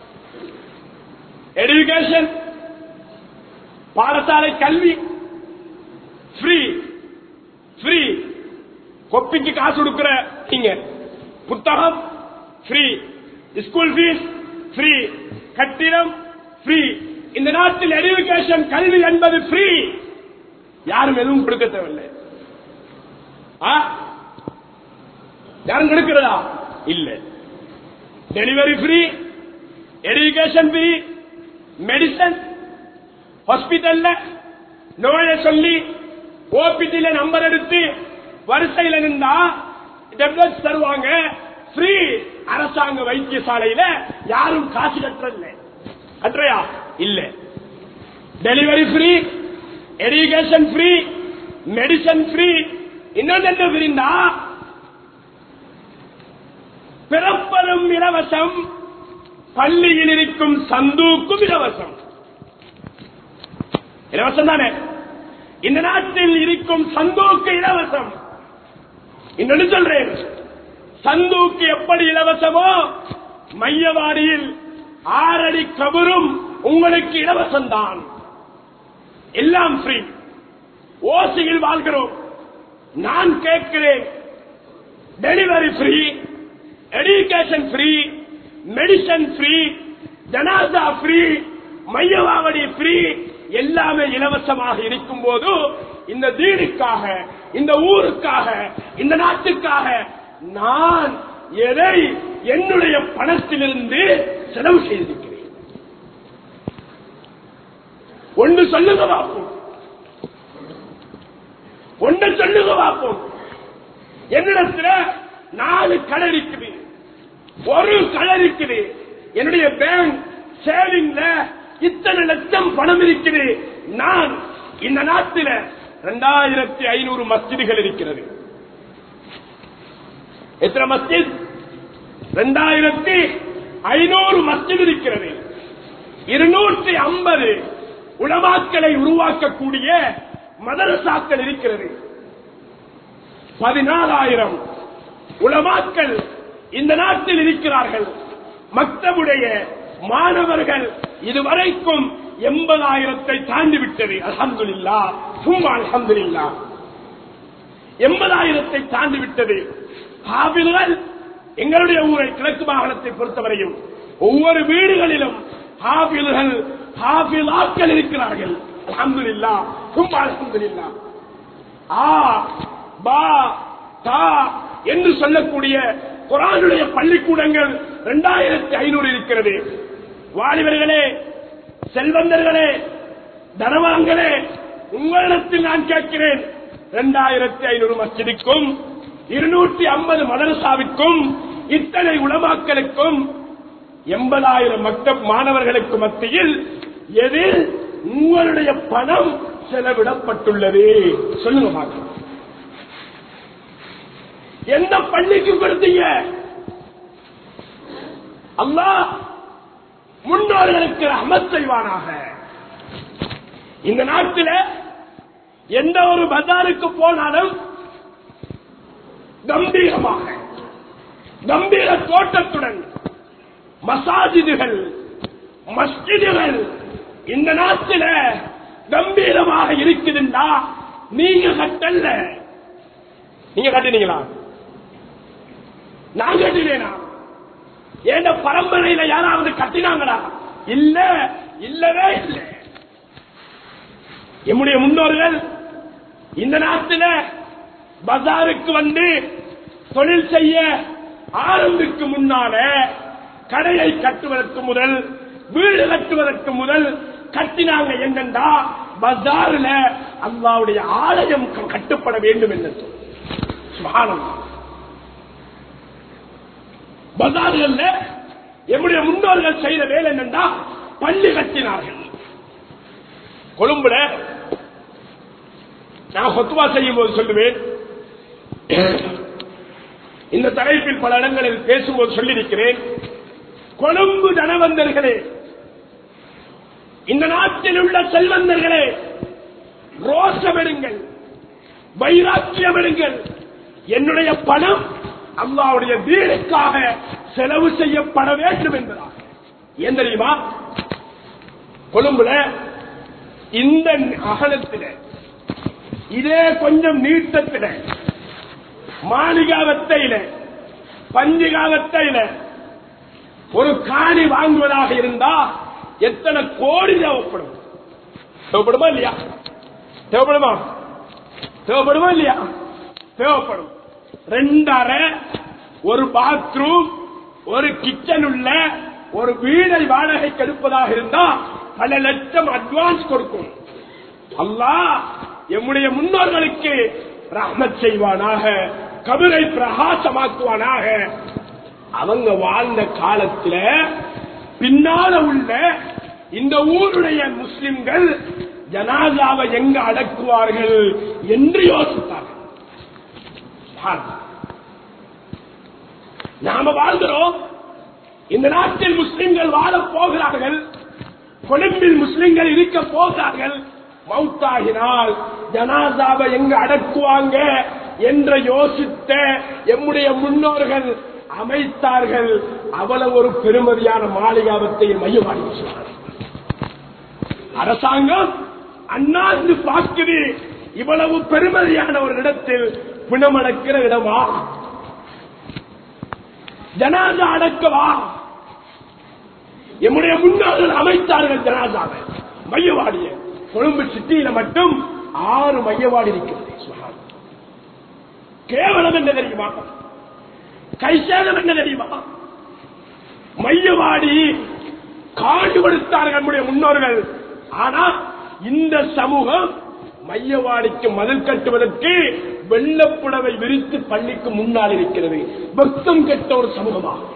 எடுகேஷன் பாடசாலை கல்வி ஃப்ரீ ஃப்ரீ கொப்பிக்கு காசு கொடுக்கிற நீங்க புத்தகம் ஃப்ரீ ஸ்கூல் ஃபீஸ் ஃப்ரீ கட்டிடம் ஃப்ரீ இந்த நாட்டில் எடுகேஷன் கல்வி என்பது ஃப்ரீ யாரும் எதுவும் கொடுக்க தேவையில்லை ஆ? யாரும் கொடுக்கிறதா இல்ல delivery free education free medicine ஹாஸ்பிட்டல்ல நோயை சொல்லி ஓபிடில நம்பர் எடுத்து வரிசையில நின்றா டெப்லெட்ஸ் தருவாங்க ஃப்ரீ அரசாங்க வைத்தியசாலையில யாரும் காசு கட்டுறதில்ல கட்டுறையா இல்ல delivery free education free medicine free இன்னொன்று என்ன ஃப்ரீண்டா பிறப்பதும் இலவசம் பள்ளியில் இருக்கும் சந்தூக்கும் இலவசம் இலவசம் தானே இந்த நாட்டில் இருக்கும் சந்தூக்கு இலவசம் இன்னொன்னு சொல்றேன் சந்தூக்கு எப்படி இலவசமோ மையவாடியில் ஆறடி கபரும் உங்களுக்கு இலவசம் தான் எல்லாம் ஃப்ரீ ஓசியில் வாழ்கிறோம் நான் கேட்கிறேன் delivery free education free medicine free ஜனாசா ஃப்ரீ மையவாவடி ஃப்ரீ எல்லாமே இலவசமாக இருக்கும் போது இந்த தீனுக்காக இந்த ஊருக்காக இந்த நாட்டுக்காக நான் எதை என்னுடைய பணத்திலிருந்து செலவு செய்திருக்கிறேன் ஒன்று சொல்லுங்க பார்ப்போம் ஒன்று சொல்லுங்க பார்ப்போம் என்னிடத்துல நாலு கடை இருக்குது ஒரு கடை இருக்குது என்னுடைய பேங்க் சேவிங்ல இத்தனை லட்சம் பணம் இருக்குது நான் இந்த நாட்டில் இரண்டாயிரத்தி ஐநூறு மஸ்ஜிதுகள் இருக்கிறது எத்தனை மஸ்ஜித் இரண்டாயிரத்தி ஐநூறு மஸ்ஜித் இருக்கிறது இருநூற்றி ஐம்பது உலமாக்களை உருவாக்கக்கூடிய மதரசாக்கள் இருக்கிறது பதினாலாயிரம் உலமாக்கள் இந்த நாட்டில் இருக்கிறார்கள் மக்தபுடைய மாணவர்கள் இதுவரைக்கும் எண்பதாயிரத்தை தாண்டி விட்டது அலமதுல்லா சும்மா அலமதுல்லா எண்பதாயிரத்தை தாண்டி விட்டது ஹாபில்கள் எங்களுடைய ஊரை கிழக்கு மாகாணத்தை பொறுத்தவரையும் ஒவ்வொரு வீடுகளிலும் ஹாபில்கள் ஹாபிலாக்கள் இருக்கிறார்கள் அலமதுல்லா சும்மா அலமதுல்லா ஆ பா தா என்று சொல்லக்கூடிய குரானுடைய பள்ளிக்கூடங்கள் இரண்டாயிரத்தி ஐநூறு இருக்கிறது வாலிபர்களே செல்வந்தர்களே தனவான்களே உங்களிடத்தில் நான் கேட்கிறேன் இரண்டாயிரத்தி ஐநூறு மஸ்ஜிதுக்கும் இருநூற்றி ஐம்பது மதரசாவிற்கும் இத்தனை உலமாக்களுக்கும் எண்பதாயிரம் மக்தப் மாணவர்களுக்கு மத்தியில் எதில் உங்களுடைய பணம் செலவிடப்பட்டுள்ளது சொல்லுங்க பார்க்கலாம் எந்த பள்ளிக்கு கொடுத்தீங்க அல்லாஹ் முன்னோர்களுக்கு ரஹமத் செய்வானாக இந்த நாட்டில் எந்த ஒரு பஜாருக்கு போனாலும் கம்பீரமாக கம்பீர தோட்டத்துடன் மசாஜிதுகள் மஸ்ஜிதுகள் இந்த நாட்டில் கம்பீரமாக இருக்குதுண்டா நீங்க கட்டல்ல நீங்க கட்டினீங்களா நான் கட்டினேனா ஏண்ட பரம்பரையில யாராவது கட்டினாங்களா இல்ல இல்லவே இல்லை எம்முடைய முன்னோர்கள் இந்த நாட்டில பஜாருக்கு வந்து தொழில் செய்ய ஆரம்பிக்கு முன்னால கடையை கட்டுவதற்கு முதல் வீடு கட்டுவதற்கு முதல் கட்டினாங்க என்னண்டா பஜார்ல அல்லாவுடைய ஆலயம் க- கட்டப்பட வேண்டும் என்று சுபானந்தா பஜார்கள்ல எம்முடைய முன்னோர்கள் செய்த வேலை என்னன்னா பள்ளி கட்டினார்கள் கொழும்புல நான் சொத்துவா செய்யும் போது சொல்லுவேன் இந்த தலைப்பில் பல இடங்களில் பேசும்போது சொல்லியிருக்கிறேன் கொழும்பு தனவந்தர்களே இந்த நாட்டில் உள்ள செல்வந்தர்களே ரோஷமெடுங்கள் வைராக்கியமெடுங்கள் என்னுடைய பணம் அல்லாவுடைய வீடுக்காக செலவு செய்யப்பட வேண்டும் என்பதாக ஏன் தெரியுமா கொழும்புல இந்த அகலத்தில இதே கொஞ்சம் நீட்டத்தில மாளிகாவத்தையில பஞ்சிகாவத்தையில ஒரு காணி வாங்குவதாக இருந்தா எத்தனை கோடி தேவைப்படும் தேவைப்படுமா இல்லையா தேவைப்படுமா தேவைப்படுமா இல்லையா தேவைப்படும் ரெண்டரை ஒரு பாத்ரூம் ஒரு கிச்சன் உள்ள ஒரு வீடை வாடகைக்கு எடுப்பதாக இருந்தா பல லட்சம் அட்வான்ஸ் கொடுக்கும் அல்லாஹ் எம்முடைய முன்னோர்களுக்கு ரஹ்மத் செய்வானாக கபிரை பிரகாசமாக்குவானாக அவங்க வாழ்ந்த காலத்துல பின்னால உள்ள இந்த ஊருடைய முஸ்லிம்கள் ஜனாதாவை எங்க அடக்குவார்கள் என்று யோசித்தார்கள் பாருங்க. நாம வாழ்கிறோம் இந்த நாட்டில் முஸ்லிம்கள் வாழப் போகிறார்கள் கொழும்பில் முஸ்லிம்கள் இருக்க போகிறார்கள் மவுத்தாகினால் ஜனாசாவை எங்க அடக்குவாங்க என்ற யோசித்த எம்முடைய முன்னோர்கள் அமைத்தார்கள் அவ்வளவு ஒரு பெருமதியான மாளிகாவத்தை மையமாடி சொன்னார்கள் அரசாங்கம் அண்ணாந்து பார்க்குது இவ்வளவு பெருமதியான ஒரு இடத்தில் பிணமடக்கிற இடமா ஜனாதா அடக்கவா எம்முடைய முன்னோர்கள் அமைத்தார்கள் ஜனாதாவை மையவாடிய கொழும்பு சிட்டியில மட்டும் ஆறு மையவாடி இருக்கிறது சுஹான். கேவலம் என்ன தெரியுமா கைசேதம் என்ன தெரியுமா மையவாடி காண்டு கொடுத்தார்கள் நம்முடைய முன்னோர்கள் ஆனா இந்த சமூகம் மையவாடிக்கு மதில் கட்டுவதற்கு வெள்ளப்புடவை விரித்து பள்ளிக்கு முன்னால் இருக்கிறது பக்தம் கெட்ட ஒரு சமூகமாகும்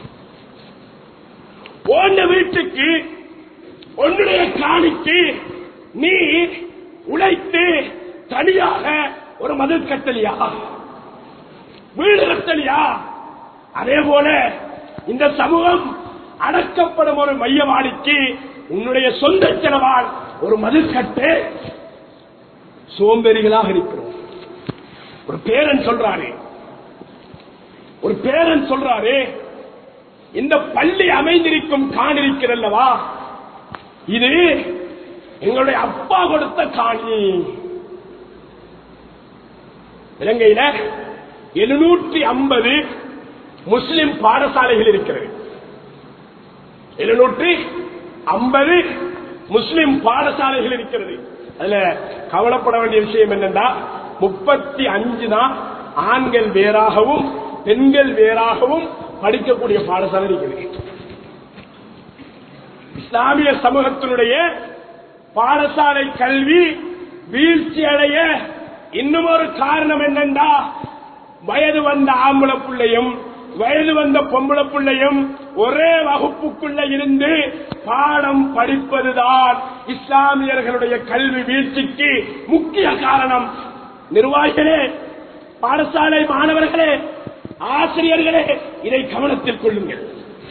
போன்ற வீட்டுக்கு உன்னுடைய காணிக்கு நீ உழைத்து தனியாக ஒரு மதில் கட்டலியா வீடு கட்டலியா அதே போல இந்த சமூகம் அடக்கப்படும் ஒரு மையவாடிக்கு உன்னுடைய சொந்த செலவால் ஒரு மதில் கட்டு சோம்பேறிகளாக இருக்கிறோம் ஒரு பேரன் சொல்றாரு ஒரு பேரன் சொல்றாரு இந்த பள்ளி அமைந்திருக்கும் காணிருக்கிறல்லவா இது எங்களுடைய அப்பா கொடுத்த காணி இலங்கையில எழுநூற்றி ஐம்பது முஸ்லிம் பாடசாலைகள் இருக்கிறது எழுநூற்றி ஐம்பது முஸ்லிம் பாடசாலைகள் இருக்கிறது அதுல கவலைப்பட வேண்டிய விஷயம் என்னன்னா முப்பத்தி அஞ்சு தான் ஆண்கள் வேறாகவும் பெண்கள் வேறாகவும் படிக்கக்கூடிய பாடசாலை இருக்கிறது இஸ்லாமிய சமூகத்தினுடைய பாடசாலை கல்வி வீழ்ச்சி அடைய இன்னும் ஒரு காரணம் என்னண்டா வயது வந்த ஆம்பளை பிள்ளையும் வயது வந்த பொம்பளை பிள்ளையும் ஒரே வகுப்புக்குள்ள இருந்து பாடம் படிப்பதுதான் இஸ்லாமியர்களுடைய கல்வி வீழ்ச்சிக்கு முக்கிய காரணம் நிர்வாகிகளே பாடசாலை மாணவர்களே ஆசிரியர்களே இதை கவனத்தில் கொள்ளுங்கள்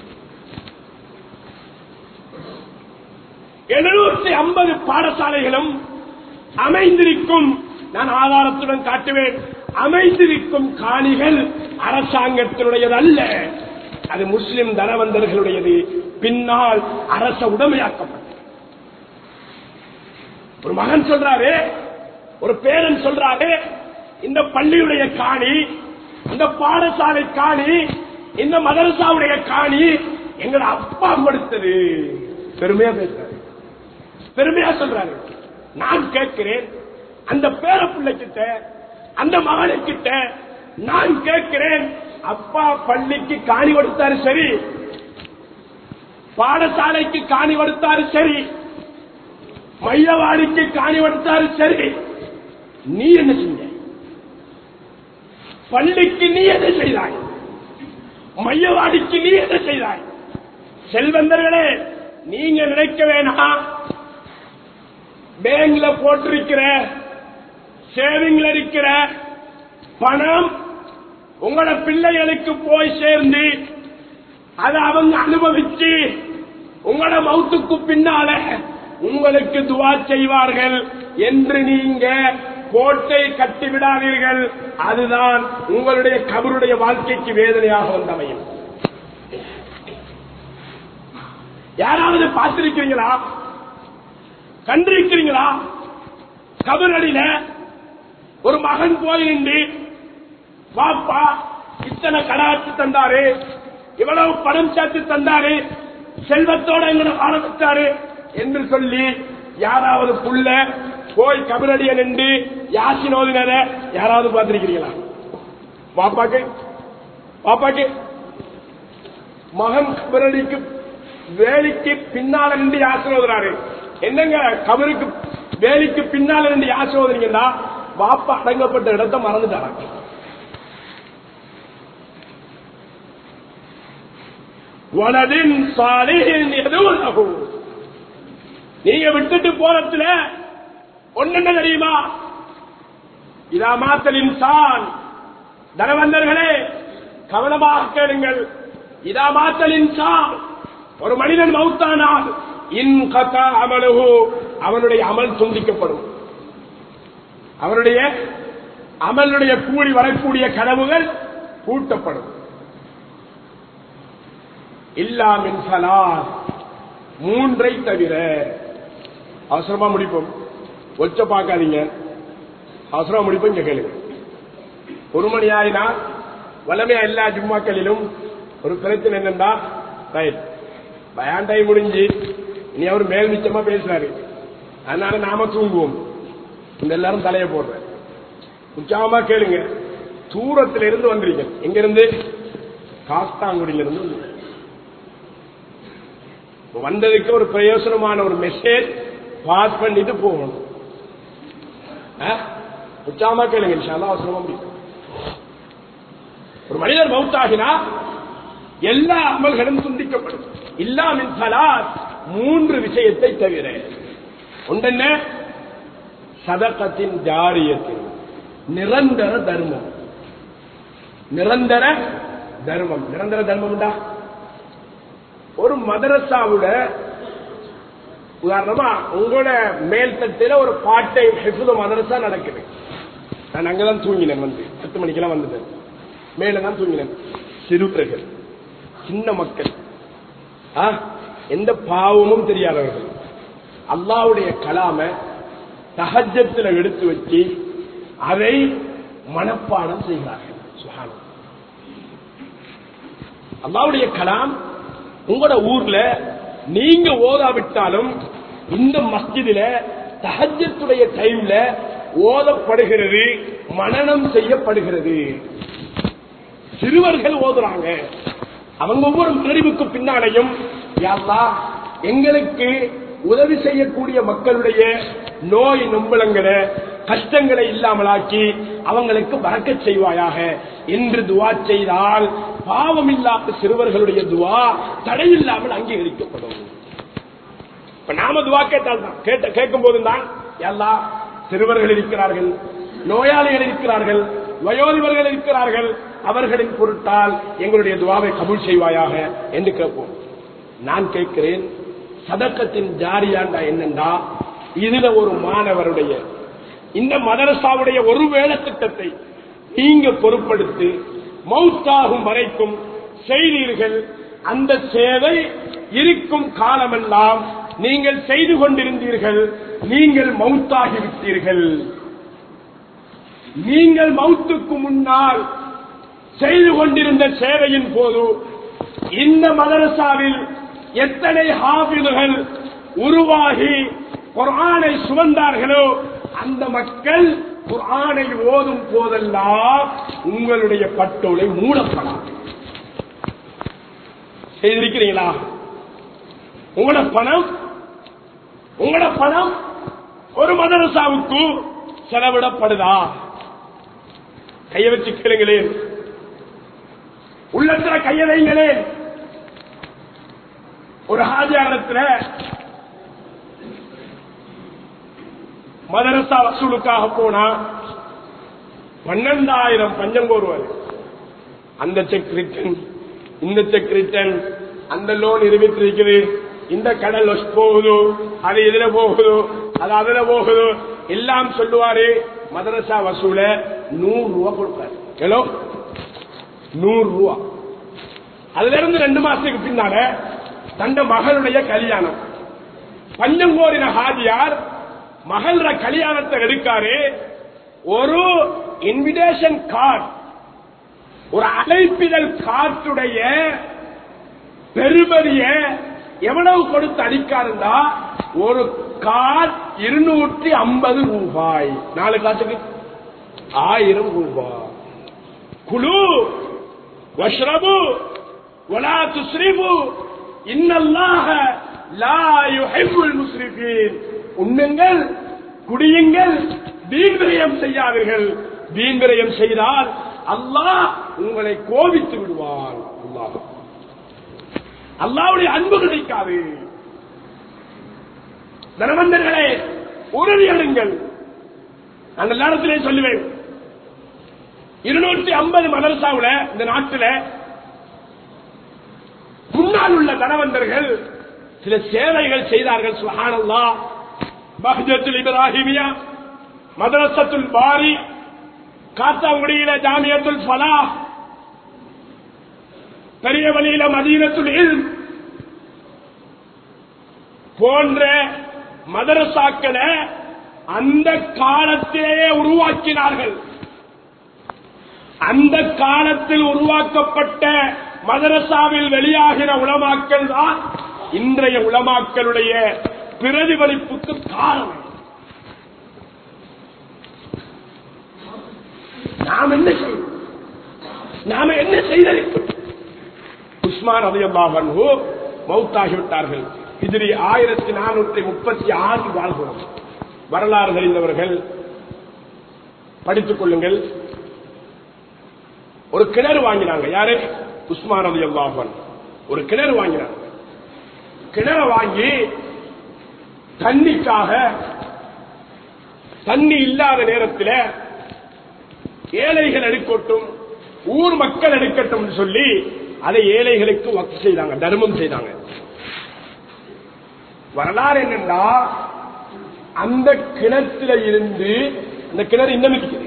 எழுநூற்றி ஐம்பது பாடசாலைகளும் அமைந்திருக்கும் நான் ஆதாரத்துடன் காட்டுவேன் அமைந்திருக்கும் காணிகள் அரசாங்கத்தினுடையது அல்ல அது முஸ்லிம் தனவந்தர்களுடையது பின்னால் அரச உடமையாக்கப்பட்டது ஒரு மகன் சொல்றாரு ஒரு பேரன் சொல்றாரு இந்த பள்ளியுடைய காணி இந்த பாடசாலை காணி இந்த மதரசாவுடைய காணி எங்களோட அப்பா கொடுத்தது பெருமையா பேசுறாரு பெருமையா சொல்றாரு நான் கேட்கிறேன் அந்த பேர பிள்ளை கிட்ட அந்த மகனுக்கிட்ட நான் கேட்கிறேன் அப்பா பள்ளிக்கு காணி கொடுத்தாரு சரி பாடசாலைக்கு காணி கொடுத்தாரு சரி மையவாடிக்கு காணி கொடுத்தாரு சரி நீ என்ன செஞ்ச பள்ளிக்கு நீ என்ன செய்தாய் மையவாடிக்கு நீ என்ன செய்தாய் செல்வந்தர்களே நீங்க நினைக்க வேணாம் பேங்க்ல போட்டிருக்கிற சேவிங்ல இருக்கிற பணம் உங்களோட பிள்ளைகளுக்கு போய் சேர்ந்து அதை அவங்க அனுபவிச்சு உங்களோட மவுத்துக்கு பின்னால உங்களுக்கு துவா செய்வார்கள் என்று நீங்க கோட்டை கட்டி விடாதீர்கள் அதுதான் உங்களுடைய கபருடைய வாழ்க்கைக்கு வேதனையாக வந்தமையும் யாராவது பார்த்திருக்கிறீங்களா கண்டிருக்கிறீங்களா கபரடியில ஒரு மகன் போய் நின்று பாப்பா இத்தனை கடாச்சு தந்தாரு இவ்வளவு பணம் சேர்த்து தந்தாரு செல்வத்தோட எங்களை வாழ வச்சாரு என்று சொல்லி யாராவது புள்ள போய் கபரடிய நின்று யாசின் ஓதினர யாராவது பார்த்திருக்கிறீங்களா பாப்பாக்கு பாப்பாக்கு மகன் கபரடிக்கு வேலிக்கு பின்னால நின்று யாசனை ஓதுறாரு என்னங்க கபருக்கு வேலிக்கு பின்னால நின்று யாசனை ஓதுறீங்கன்னா பாப்பா அடங்கப்பட்ட இடத்தை மறந்துட்டாங்க வலதின் சாலிஹின் எதுவும் நீங்க விட்டுட்டு போறதுல ஒண்ணு தெரியுமா இதா மாத்தல் இன்சான் தனவந்தர்களே கவனமாக கேளுங்கள் இதா மாத்தல் இன்சான் ஒரு மனிதன் மௌத்தானால் இன் கதா அமலுகு அவனுடைய அமல் துண்டிக்கப்படும் அவருடைய அமலுடைய கூடி வரக்கூடிய கனவுகள் பூட்டப்படும் இல்லாமின் சலார் மூன்றை தவிர அவசரமா முடிப்போம் ஒச்ச பார்க்காதீங்க அவசரமா முடிப்போம் இங்க கேளுங்க ஒரு மணி ஆயினா வல்லமையா எல்லா ஜும்மாக்களிலும் ஒரு பிரச்சனை என்னன்னா ரைட் பயான் டைம் முடிஞ்சு இனி அவர் மேல் மிச்சமா பேசுறாரு அதனால நாம தூங்குவோம் இந்த எல்லாரும் தலைய போடுறேன் உற்சாகமா கேளுங்க தூரத்துல இருந்து வந்திருக்க எங்க இருந்து காஸ்தாங்குடியில இருந்து வந்திருக்கீங்க. வந்ததுக்கு ஒரு பிரயோசனமான ஒரு மெசேஜ் பாஸ் பண்ணிட்டு போகணும் ஆ? உற்சாகமா கேளுங்க இன்ஷால்லா அவசரமா முடியும் ஒரு மனிதர் மவுத்தாகினா எல்லா அமல்களும் துண்டிக்கப்படும் இல்லாமின் சலாத் மூன்று விஷயத்தை தவிர ஒன்றென்ன சதகத்தின் ஜாரியத்தின் நிரந்தர தர்மம் நிரந்தர தர்மம் நிரந்தர தர்மம் உண்டா ஒரு மதரசாவோட உதாரணமா உங்களோட மேல் தட்டில ஒரு பாட்டை ஹெஃபுத மதரசா நடக்குது நான் அங்கதான் தூங்கினேன் வந்து பத்து மணிக்கெல்லாம் வந்துட்டேன் மேல தான் தூங்கினேன் சிறுவர்கள் சின்ன மக்கள் ஆ, எந்த பாவமும் தெரியாதவர்கள் அல்லாவுடைய கலாம தஹஜத்துல எடுத்து வச்சு அதை மனப்பாடம் செய்கிறார்கள் சுஹான் அல்லாவுடைய கலாம் உங்களோட ஊர்ல நீங்க ஓதாவிட்டாலும் இந்த மஸ்ஜிதில தஹஜத்துடைய டைம்ல ஓதப்படுகிறது மனனம் செய்யப்படுகிறது சிறுவர்கள் ஓதுறாங்க அவங்க ஒவ்வொரு மகிழ்வுக்கு பின்னாலையும் யா அல்லாஹ், எங்களுக்கு உதவி செய்யக்கூடிய மக்களுடைய நோய் நொம்பலங்களை கஷ்டங்களை இல்லாமலாக்கி அவங்களுக்கு வரக்க செய்வாயாக என்று துவா செய்தால் பாவம் இல்லாத சிறுவர்களுடைய துவா தடையில்லாமல் அங்கீகரிக்கப்படும் இப்ப நாம துவா கேட்டால் தான் கேட்ட கேட்கும் போதும் தான் எல்லா சிறுவர்கள் இருக்கிறார்கள் நோயாளிகள் இருக்கிறார்கள் வயோதிபர்கள் இருக்கிறார்கள் அவர்களின் பொருட்டால் எங்களுடைய துவாவை கபூல் செய்வாயாக என்று கேட்போம் நான் கேட்கிறேன் சதக்கத்தின் ஜாரியாண்டா என்னண்டா இதுல ஒரு மாணவருடைய இந்த மதரசாவுடைய ஒரு வேலை திட்டத்தை நீங்க பொருட்படுத்தி மௌத்தாகும் வரைக்கும் செய்தீர்கள் அந்த சேவை இருக்கும் காலமெல்லாம் நீங்கள் செய்து கொண்டிருந்தீர்கள் நீங்கள் மௌத்தாகி விட்டீர்கள் நீங்கள் மௌத்துக்கு முன்னால் செய்து கொண்டிருந்த சேவையின் போது இந்த மதரசாவில் எத்தனை ஹாபிதுகள் உருவாகி குர்ஆனை சுமந்தார்களோ அந்த மக்கள் குர்ஆனை ஓதும் போதெல்லாம் உங்களுடைய பட்டோலை மூடப்படாது செய்திருக்கிறீங்களா உங்களோட பணம் உங்களோட பணம் ஒரு மதரசாவுக்கு செலவிடப்படுதா கைய வச்சு கேளுங்களேன் உள்ளத்துல கைய வைங்களேன் ஒரு ஹாஜியாரத்துல மதரசா வசூலுக்காக போனா பன்னெண்டாயிரம் பஞ்சம் கோருவார் அந்த செக் ரிட்டன் இந்த செக் ரிட்டன் அந்த லோன் இருமிட்டு இருக்குது இந்த கடன் லொஸ் போகுது அது இதுல போகுது அது அதுல போகுது எல்லாம் சொல்லுவாரு மதரசா வசூல நூறு ரூபா கொடுப்பாரு எவ்வளோ நூறு ரூபா அதுல இருந்து ரெண்டு மாசத்துக்கு பின்னால தந்த மகளுடைய கல்யாணம் பஞ்சங்கோரின ஹாஜியார் மகள கல்யாணத்தை எடுக்காரு ஒரு இன்விடேஷன் கார்டு ஒரு அழைப்பிதழ் காற்றுடைய பெருமதிய எவ்வளவு கொடுத்து அடிக்காருந்தா ஒரு கார் இருநூற்றி ஐம்பது ரூபாய் நாலு காசுக்கு ஆயிரம் ரூபாய் குழு வஷ்ரபு வலா துஸ்ரிபு இன்னல்லாஹ லா யுஹிப்புல் முஸ்ரிஃபீன் உண்ணுங்கள் குடியுங்கள் வீண் விரயம் செய்யாதீர்கள் வீண் விரயம் செய்தால் அல்லாஹ் உங்களை கோபித்து விடுவான் அல்லாஹ் அல்லாவுடைய அன்பு கிடைக்காது தனவந்தர்களே உறுதி எடுங்கள் அந்த நேரத்திலே சொல்லுவேன் இருநூற்றி ஐம்பது மதரசாவுல இந்த நாட்டில் முன்னால் உள்ள தனவந்தர்கள் சில சேவைகள் செய்தார்கள் சுஹானல்லா பஹ்ஜத்துல் இப்ராஹிமியா மதரசத்துல் பாரி காத்தாங்குடியில ஜாமியத்துல் ஃபலா பெரிய வழியில மதீனத்துல் இல்ம் போன்ற மதரசாக்களை அந்த காலத்திலேயே உருவாக்கினார்கள் அந்த காலத்தில் உருவாக்கப்பட்ட மதரசாவில் வெளியாகிற உலமாக்கள் தான் இன்றைய உலமாக்களுடைய பிரதிபலிப்புக்கு காரணம் நாம் என்ன செய்வோம் நாம என்ன செய்திருக்கிறோம் உஸ்மான் அதையல்லாஹு மௌத்தாகிவிட்டார்கள் இதிரி ஆயிரத்தி நானூற்றி முப்பத்தி ஆறு வாழ்கிறோம் வரலாறு தெரிந்தவர்கள் படித்துக் கொள்ளுங்கள் ஒரு கிணறு வாங்கினாங்க யாரு உஸ்மான் அலி அல்லாஹன் ஒரு கிணறு வாங்கினாங்க கிணறு வாங்கி தண்ணிக்காக தண்ணி இல்லாத நேரத்தில் ஏழைகள் எடுக்கட்டும் ஊர் மக்கள் எடுக்கட்டும் சொல்லி அதை ஏழைகளுக்கு வக்கு செய்தாங்க தர்மம் செய்தாங்க வரலாறு என்னன்னா அந்த கிணத்துல இருந்து இந்த கிணறு இன்னும் இருக்குது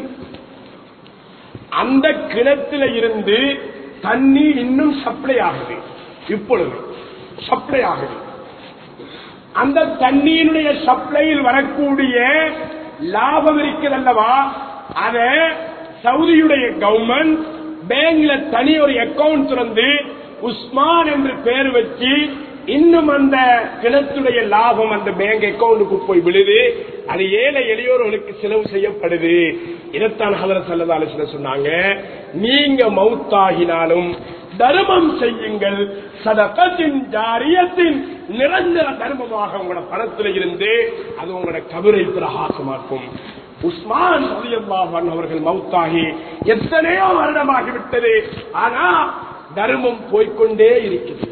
அந்த கிணத்துல இருந்து தண்ணி இன்னும் சப்ளை ஆகுது இப்பொழுது சப்ளை ஆகுது அந்த தண்ணியினுடைய சப்ளையில் வரக்கூடிய லாபம் இருக்கிறது அல்லவா அத சவுதியுடைய கவர்மெண்ட் பேங்க்ல தனி ஒரு அக்கவுண்ட் திறந்து உஸ்மான் என்று பேர் வச்சு இன்னும் அந்த கிணத்துடைய லாபம் அந்த பேங்க் அக்கவுண்டுக்கு போய் விழுது அது ஏழை எளியோர்களுக்கு செலவு செய்யப்படுது இதைத்தான் ஹதரத் சல்லா அலிஸ்ல சொன்னாங்க நீங்க மவுத்தாகினாலும் தர்மம் செய்யுங்கள் சதகத்தின் ஜாரியத்தின் நிரந்தர தர்மமாக உங்களோட பணத்தில் இருந்து அது உங்களோட கபரை பிரகாசமாக்கும் உஸ்மான் ரலியல்லாஹு அவர்கள் மவுத்தாகி எத்தனையோ வருடமாகிவிட்டது ஆனா தர்மம் போய்க்கொண்டே இருக்கிறது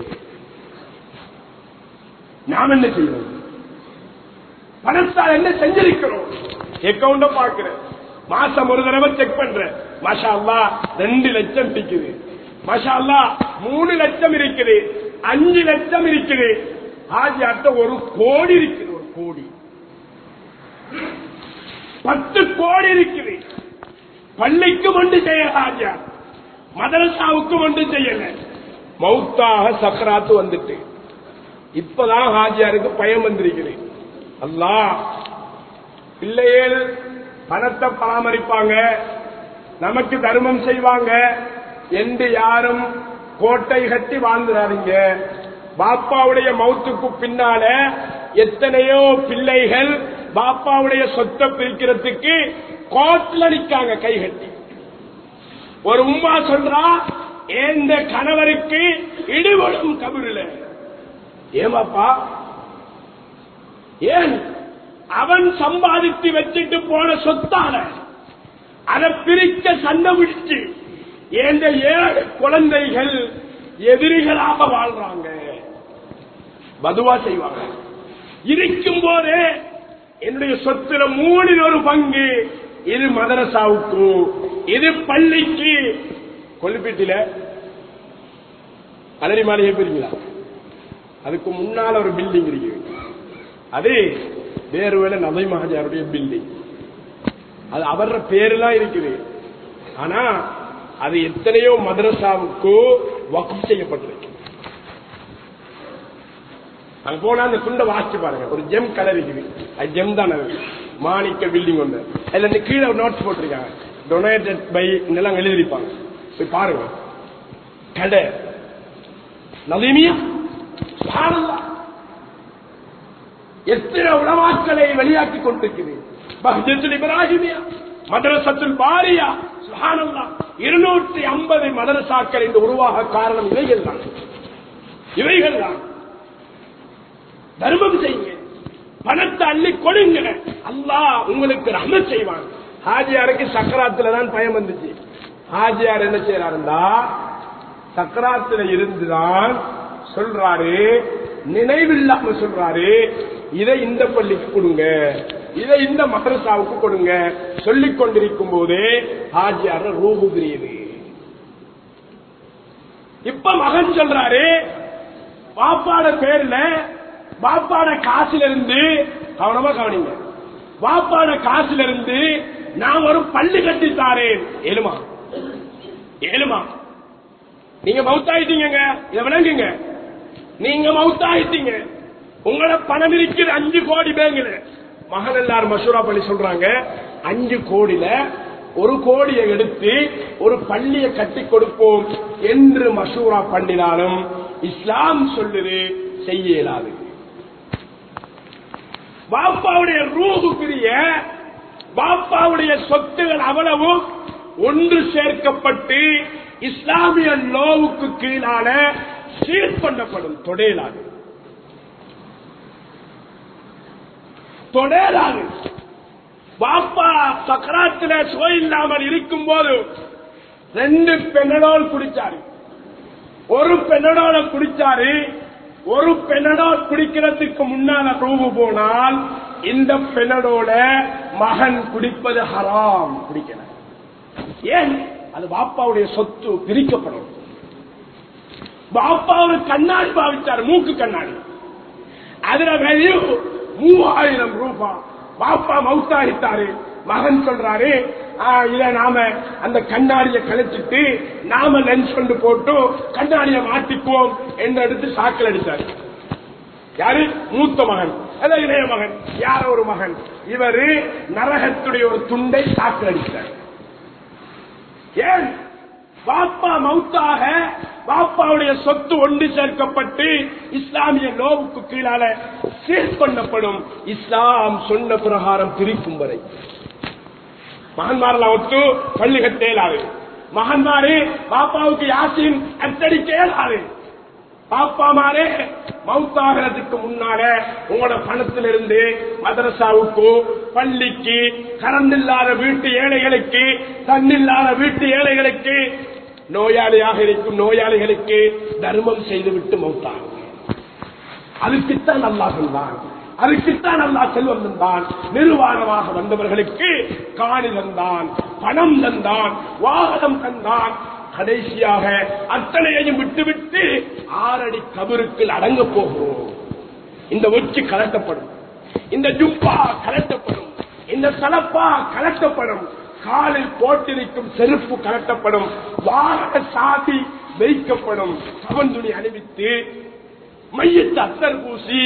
நாம் என்ன செய்வோம் பணத்தால் என்ன செஞ்சிருக்கிறோம் அக்கௌண்ட பாக்குறேன் மாசம் ஒரு தடவை செக் பண்றேன் மாஷா அல்லா ரெண்டு லட்சம் இருக்குது மாஷா அல்லா மூணு லட்சம் இருக்குது அஞ்சு லட்சம் இருக்குது ஆஜியாட்ட ஒரு கோடி இருக்குது ஒரு கோடி பத்து கோடி இருக்குது பள்ளிக்கும் ஒன்று செய்ய ஆஜியா மதரசாவுக்கும் ஒன்று செய்யல மௌத்தாக சக்கராத்து வந்துட்டு இப்பதான் ஹாஜியாருக்கு பயம் வந்திருக்குது அல்லா பிள்ளைகள் பணத்தை பராமரிப்பாங்க நமக்கு தர்மம் செய்வாங்க என்று யாரும் கோட்டை கட்டி வாழ்ந்துடாதீங்க பாப்பாவுடைய மௌத்துக்கு பின்னால எத்தனையோ பிள்ளைகள் பாப்பாவுடைய சொத்தை பிரிக்கிறதுக்கு கோட்ல நிக்காங்க கை கட்டி ஒரு உம்மா சொல்றா எந்த கணவருக்கு இடிபடும் கபரில் ஏமாப்பா ஏன் அவன் சம்பாதித்து வச்சுட்டு போன சொத்தால அதை பிரிக்க சண்டை பிடிச்சு எந்த ஏழு குழந்தைகள் எதிரிகளாக வாழ்றாங்க பதுவா செய்வாங்க இருக்கும் போதே என்னுடைய சொத்துல மூணில் ஒரு பங்கு இது மதரசாவுக்கு இது பள்ளிக்கு கொல்லுப்பீட்டில அலரி மாளிகை போயிருங்களா அதுக்கு முன்னால ஒரு பில்டிங் இருக்கு அது வேறு வேலை நபை மகாஜாருடைய பில்டிங் அது அவர பேரெல்லாம் இருக்குது ஆனா அது எத்தனையோ மதரசாவுக்கு வக்கம் செய்யப்பட்டிருக்கு அங்க போனா அந்த துண்டை வாசிச்சு பாருங்க ஒரு ஜெம் கலர் இருக்குது அது ஜெம் தான் அது. மாணிக்க பில்டிங் ஒன்று அதுல இந்த கீழே ஒரு நோட்ஸ் போட்டிருக்காங்க டொனேட்டட் பை இதெல்லாம் எழுதிருப்பாங்க போய் பாருங்க கடை நவீமியா சுப்ஹானல்லாஹ். எத்தனை உலமாக்களை வெளியாக்கி கொண்டிருக்குது பஹ்ஜத்துல் இப்ராஹிமியா மதரசத்துல் பாரியா சுஹானல்லா இருநூற்றி ஐம்பது மதரசாக்கள் என்று உருவாக காரணம் இவைகள் தான் இவைகள் தான் தர்மம் செய்யுங்க பணத்தை அள்ளி கொடுங்க அல்லாஹ் உங்களுக்கு ரஹ்மத் செய்வான் ஹாஜியாருக்கு சக்கராத்துல தான் பயம் வந்துச்சு ஹாஜியார் என்ன செய்யறாருந்தா சக்கராத்துல இருந்துதான் சொல்றாரு நினைவில்லாம சொல்றாரு இதை இந்த பள்ளிக்கு கொடுங்க இதை இந்த மதரசாவுக்கு கொடுங்க சொல்லிக் கொண்டிருக்கும் போதே ஹாஜியார ரூபு பிரியுது இப்ப மகன் சொல்றாரு பாப்பாட பேர்ல பாப்பாட காசுல இருந்து கவனமா கவனிங்க பாப்பாட காசுல இருந்து நான் ஒரு பள்ளி கட்டி தாரேன் ஏழுமா ஏழுமா நீங்க மவுத்தாயிட்டீங்க இதை விளங்குங்க நீங்க மவுத்தாயிட்டீங்க உங்களோட பணம் இருக்குது அஞ்சு கோடி பேங்குல மகன் எல்லாரும் மசூரா பண்ணி சொல்றாங்க அஞ்சு கோடியில ஒரு கோடியை எடுத்து ஒரு பள்ளியை கட்டி கொடுப்போம் என்று மசூரா பண்ணினாலும் இஸ்லாம் சொல்லுது செய்ய இயலாது பாப்பாவுடைய ரூகுக்குரிய பாப்பாவுடைய சொத்துகள் அவ்வளவும் ஒன்று சேர்க்கப்பட்டு இஸ்லாமிய லோவுக்கு கீழான சீர் பண்ணப்படும் தொடையலாது தொடராது பாப்பா சக்கராத்துல சுவை இல்லாமல் இருக்கும் போது ரெண்டு பெனடோல் குடிச்சாரு ஒரு பெனடோல குடிச்சாரு ஒரு பெனடோல் குடிக்கிறதுக்கு முன்னால ரூபு போனால் இந்த பெனடோல மகன் குடிப்பது ஹராம் குடிக்கல ஏன் அது பாப்பாவுடைய சொத்து பிரிக்கப்படும் பாப்பா ஒரு கண்ணாடி பாவிச்சார் மூக்கு கண்ணாடி அதுல வேல்யூ மூவாயிரம் ரூபாய் பாப்பா மவுத்தாகிட்டாரு மகன் சொல்றாரு "ஆ, இத நாம அந்த கண்ணாடியை கழிச்சிட்டு நாம லென்ஸ் கொண்டு போட்டு கண்ணாடியை மாட்டிக்குவோம் என்று எடுத்து சாக்கல் அடித்தாரு யாரு மூத்த மகன் அல்ல இளைய மகன் யார ஒரு மகன் இவரு நரகத்துடைய ஒரு துண்டை சாக்கல் அடித்தார் ஏன் பாப்பா மௌத்தாக பாப்பாவுடைய சொத்து ஒன்று சேர்க்கப்பட்டு இஸ்லாமிய லோவுக்கு கீழால சீர் பண்ணப்படும் இஸ்லாம் சொன்ன பிரகாரம் பிரிக்கும் வரை மகன்மாரெல்லாம் ஒத்து பள்ளி கட்ட இயலாது மகன்மாரு பாப்பாவுக்கு யாசின் அச்சடிக்க இயலாது பாப்பா மாரே மவுத்தாகிறதுக்கு முன்னால உங்களோட பணத்திலிருந்து மதரசாவுக்கு பள்ளிக்கு கரண்ட் இல்லாத வீட்டு ஏழைகளுக்கு தண்ணில்லாத வீட்டு ஏழைகளுக்கு நோயாளியாக இருக்கும் நோயாளிகளுக்கு தர்மம் செய்துவிட்டு மௌத்தாகும் அதுக்குத்தான் நல்லா சொன்னான் அதுக்குத்தான் நல்லா செல்வம் தந்தான் நிர்வாணமாக வந்தவர்களுக்கு காணி தந்தான் பணம் தந்தான் வாகனம் தந்தான் கடைசியாக அத்தனையையும் விட்டுவிட்டு ஆறடி கபருக்குள் அடங்க போகிறோம் இந்த உச்சி கலட்டப்படும் இந்த ஜுப்பா கலட்டப்படும் இந்த சலப்பா கலட்டப்படும் காலில் போட்டிருக்கும் செருப்பு கலட்டப்படும் வாகன சாதி வைக்கப்படும் கவன் துணி அணிவித்து மையத்து அத்தர் பூசி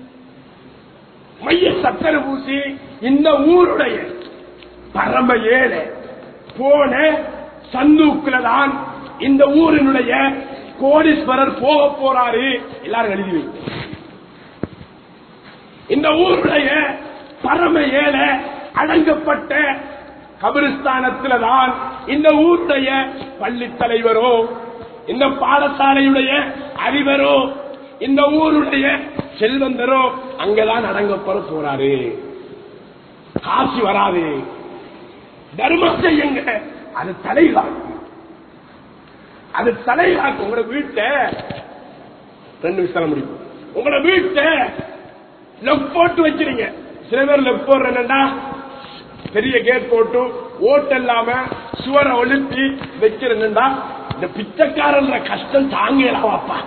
மைய சத்தர் பூசி இந்த ஊருடைய பரம ஏழை போன சந்தூக்குல தான் இந்த ஊரினுடைய கோடீஸ்வரர் போக போறாரு எல்லாரும் எழுதி வைங்க இந்த ஊருடைய பரம ஏழை அடங்கப்பட்ட கபிரிஸ்தானத்துல தான் இந்த ஊருடைய பள்ளி தலைவரோ இந்த பாடசாலையுடைய அதிபரோ இந்த ஊருடைய செல்வந்தரோ அங்கதான் அடங்கப்பட போறாரு காசு வராது தர்மம் செய்யுங்க அது தலைகாக்கு அது தலைகாக்கு உங்களோட வீட்டை ரெண்டு விஷயம் முடியும் உங்களோட வீட்டை லெஃப்ட் போட்டு வச்சிருங்க சில பேர் லெஃப்ட் போடுற என்னண்டா பெரிய கேட் போட்டு ஓட்டு இல்லாம சுவரை ஒழுப்பி வைக்கிறேன்டா இந்த பிச்சைக்காரன்ற கஷ்டம் தாங்கலாமாப்பா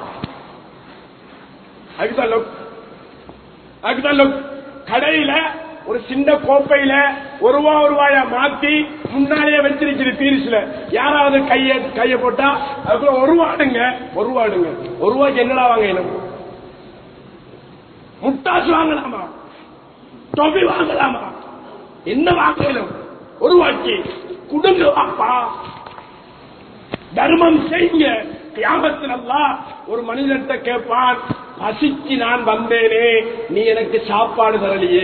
அதுதான் look. அதுதான் look. கடையில ஒரு சின்ன கோப்பையில ஒரு ரூபா ஒரு ரூபாயா மாத்தி முன்னாலேயே வச்சிருக்கிற பீரிஸ்ல யாராவது கைய கைய போட்டா அதுக்குள்ள ஒரு ரூபாடுங்க ஒரு ரூபாடுங்க ஒரு ரூபாய்க்கு என்னடா வாங்க முட்டாசு வாங்கலாமா டொபி வாங்கலாமா என்ன வாங்கணும் ஒரு வாக்கி குடுங்க வாப்பா தர்மம் செய்யுங்க கியாமத்தில் அல்லாஹ் ஒரு மனிதர்கிட்ட கேட்பான் பசிக்கு நான் வந்தேனே நீ எனக்கு சாப்பாடு தரலையே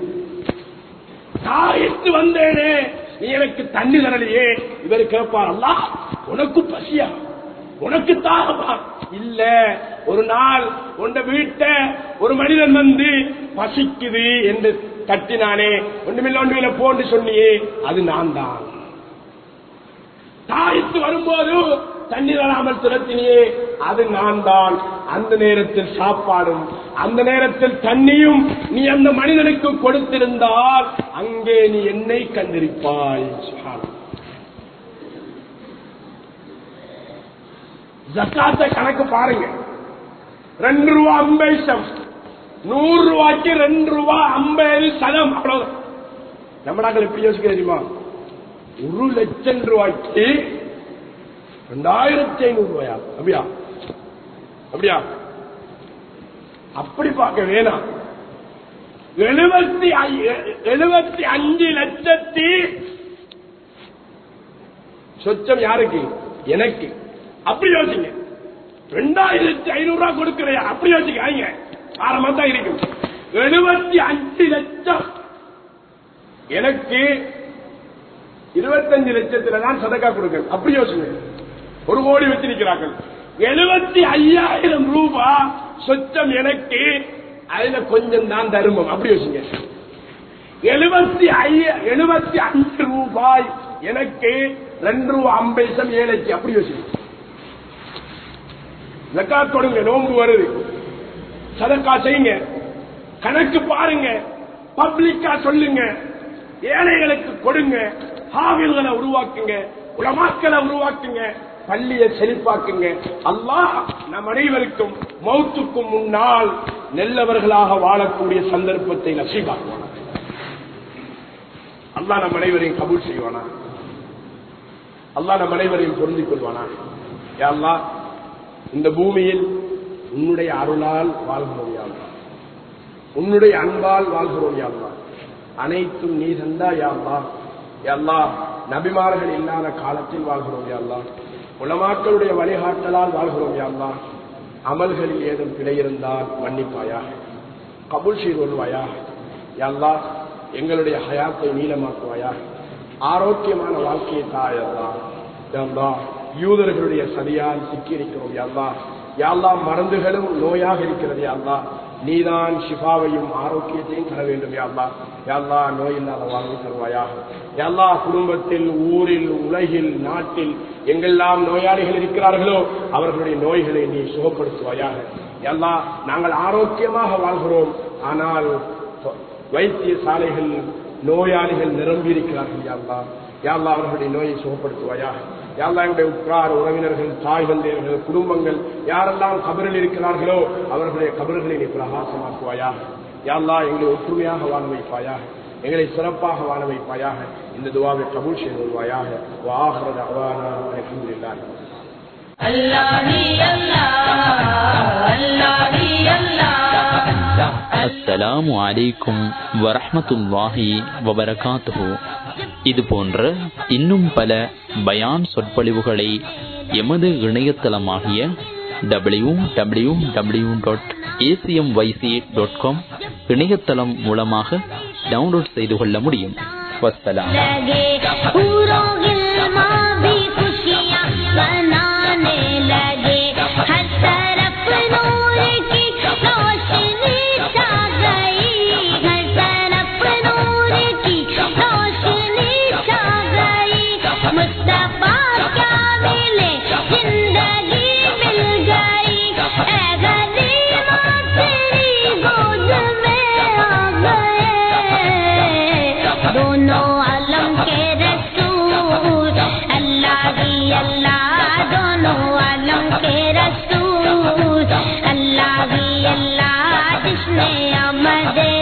தாயிட்டு வந்தேனே நீ எனக்கு தண்ணி தரலையே இவர் கேட்பார் அல்லாஹ் உனக்கு பசியா உனக்கு தாகமா இல்ல ஒரு நாள் உண்ட வீட்டை ஒரு மனிதன் வந்து பசிக்குது என்று தட்டினானே ஒன்றுமில்ல ஒன்றுமில்ல போன்று சொன்னியே அது நான் தான் தாய்த்து வரும்போது தண்ணீர் வராமல் துரத்தினியே அது நான் தான் அந்த நேரத்தில் சாப்பாடும் அந்த நேரத்தில் தண்ணியும் நீ அந்த மனிதனுக்கு கொடுத்திருந்தால் அங்கே நீ என்னை கண்டிருப்பாய் சுப்ஹானல்லாஹ். ஜக்காத்த கணக்கு பாருங்க ரெண்டு ரூபா ஐம்பது சம் நூறு ரூபாய்க்கு ரெண்டு ரூபா ஐம்பது சதம் அவ்வளவு நம்ம நாங்கள் எப்படி யோசிக்க தெரியுமா ஒரு லட்சம் ரூபாய்க்கு ரெண்டாயிரத்தி ஐநூறு ரூபாயா அப்படியா அப்படியா அப்படி பார்க்க வேணாம் எழுபத்தி எழுபத்தி அஞ்சு லட்சத்தி சொச்சம் யாருக்கு எனக்கு அப்படி யோசிங்க ரெண்டாயிரத்தி ஐநூறு ரூபாய் கொடுக்கிறையா அப்படி யோசிக்காங்க ஆரம்பம் தான் இருக்கும் எழுபத்தி அஞ்சு லட்சம் எனக்கு இருபத்தஞ்சு லட்சத்துல தான் சதக்கா கொடுக்க அப்படி யோசிங்க ஒரு கோடி வச்சிருக்கிறார்கள் எழுபத்தி ஐயாயிரம் ரூபாய் சொச்சம் எனக்கு அதுல கொஞ்சம் தான் தருமம் அப்படி யோசிங்க எழுபத்தி ஐய எழுபத்தி அஞ்சு ரூபாய் எனக்கு ரெண்டு ரூபாய் ஐம்பது சம் ஏழைக்கு அப்படி யோசிங்க ஜக்காத் கொடுங்க நோன்பு வருது சதக்கா செய்யுங்க கணக்கு பாருங்க பப்ளிக்கா சொல்லுங்க ஏழைகளுக்கு கொடுங்க ஹாவில்களை உருவாக்குங்க உலமாக்களை உருவாக்குங்க பள்ளியை செழிப்பாக்குங்க அல்லாஹ் நம் அனைவருக்கும் மௌத்துக்கும் முன்னால் நல்லவர்களாக வாழக்கூடிய சந்தர்ப்பத்தை நசீபாக்குவானா அல்லாஹ் நம் அனைவரையும் கபூல் செய்வானா அல்லாஹ் நம் அனைவரையும் பொருந்திக் கொள்வானா யா அல்லாஹ் இந்த பூமியில் உன்னுடைய அருளால் வாழ்கிறோம் யா அல்லாஹ். உன்னுடைய அன்பால் வாழ்கிறோம் யா அல்லாஹ். அனைத்தும் நீ தந்தா யா அல்லாஹ். யா அல்லாஹ் நபிமார்கள் இல்லாத காலத்தில் வாழ்கிறோம் யா அல்லாஹ். உலமாக்களுடைய வழிகாட்டலால் வாழ்கிறோம் யா அல்லாஹ். அமல்களில் ஏதும் பிழை இருந்தால் மன்னிப்பாயா கபூல் செய்து கொள்வாயா யா அல்லாஹ் எங்களுடைய ஹயாத்தை நீளமாக்குவாயா ஆரோக்கியமான வாழ்க்கையை தாயல்லா யாழ்லா யூதர்களுடைய சதியால் சிக்கியிருக்கிறோம் யாழ்லா யாழ்லா மருந்துகளும் நோயாக இருக்கிறது யாழ்லா நீதான் ஷிஃபாவையும் ஆரோக்கியத்தையும் தர வேண்டும் யாழ்லா யாழ்லா நோய் இல்லாத வாழ்வு தருவாயா யாழ்லா குடும்பத்தில் ஊரில் உலகில் நாட்டில் எங்கெல்லாம் நோயாளிகள் இருக்கிறார்களோ அவர்களுடைய நோய்களை நீ சுகப்படுத்துவாயாக யாழ்லா நாங்கள் ஆரோக்கியமாக வாழ்கிறோம் ஆனால் வைத்திய சாலைகள் நோயாளிகள் நிரம்பி இருக்கிறார்கள் யாழ்லா யாழ்லா அவர்களுடைய நோயை சுகப்படுத்துவாயா யாழ்லா எங்களுடைய உற்றார் உறவினர்கள் தாய் தந்தையர்கள் குடும்பங்கள் யாரெல்லாம் கபரில் இருக்கிறார்களோ அவர்களுடைய கபர்களை நீ பிரகாசமாக்குவாயா யாழ்லா எங்களை ஒற்றுமையாக வாழ வைப்பாயா எங்களை சிறப்பாக வாழ வைப்பாயாக இந்த துவாவை கபூல் செய்து கொள்வாயாக வாஹரத் அவானா அல்ஹம்துலில்லாஹ் Allah hi Allah, Allah hi Allah. அஸ்ஸலாமு அலைக்கும் வரஹ்மத்துல்லாஹி வபரகாத்துஹு இது போன்ற இன்னும் பல பயான் சொற்பொழிவுகளை எமது இணையதளமாகிய W W W dot ACM YC dot com இணையதளம் மூலமாக டவுன்லோட் செய்து கொள்ள முடியும் வஸ்ஸலாம் लगे पूरों गिलमा भी खुशियाँ मनाने लगे हर तरफ नूर की रोशनी छा गई हर तरफ नूर की रोशनी छा गई मुस्तफा क्या मिले जिंदगी मिल गई ऐ गनीमा तेरी गोद में आ गए दोनों आलम के रसूल अल्लाह ही अल्लाह दोनों आलम के रसूल अल्लाह ही अल्लाह जिसने आमदे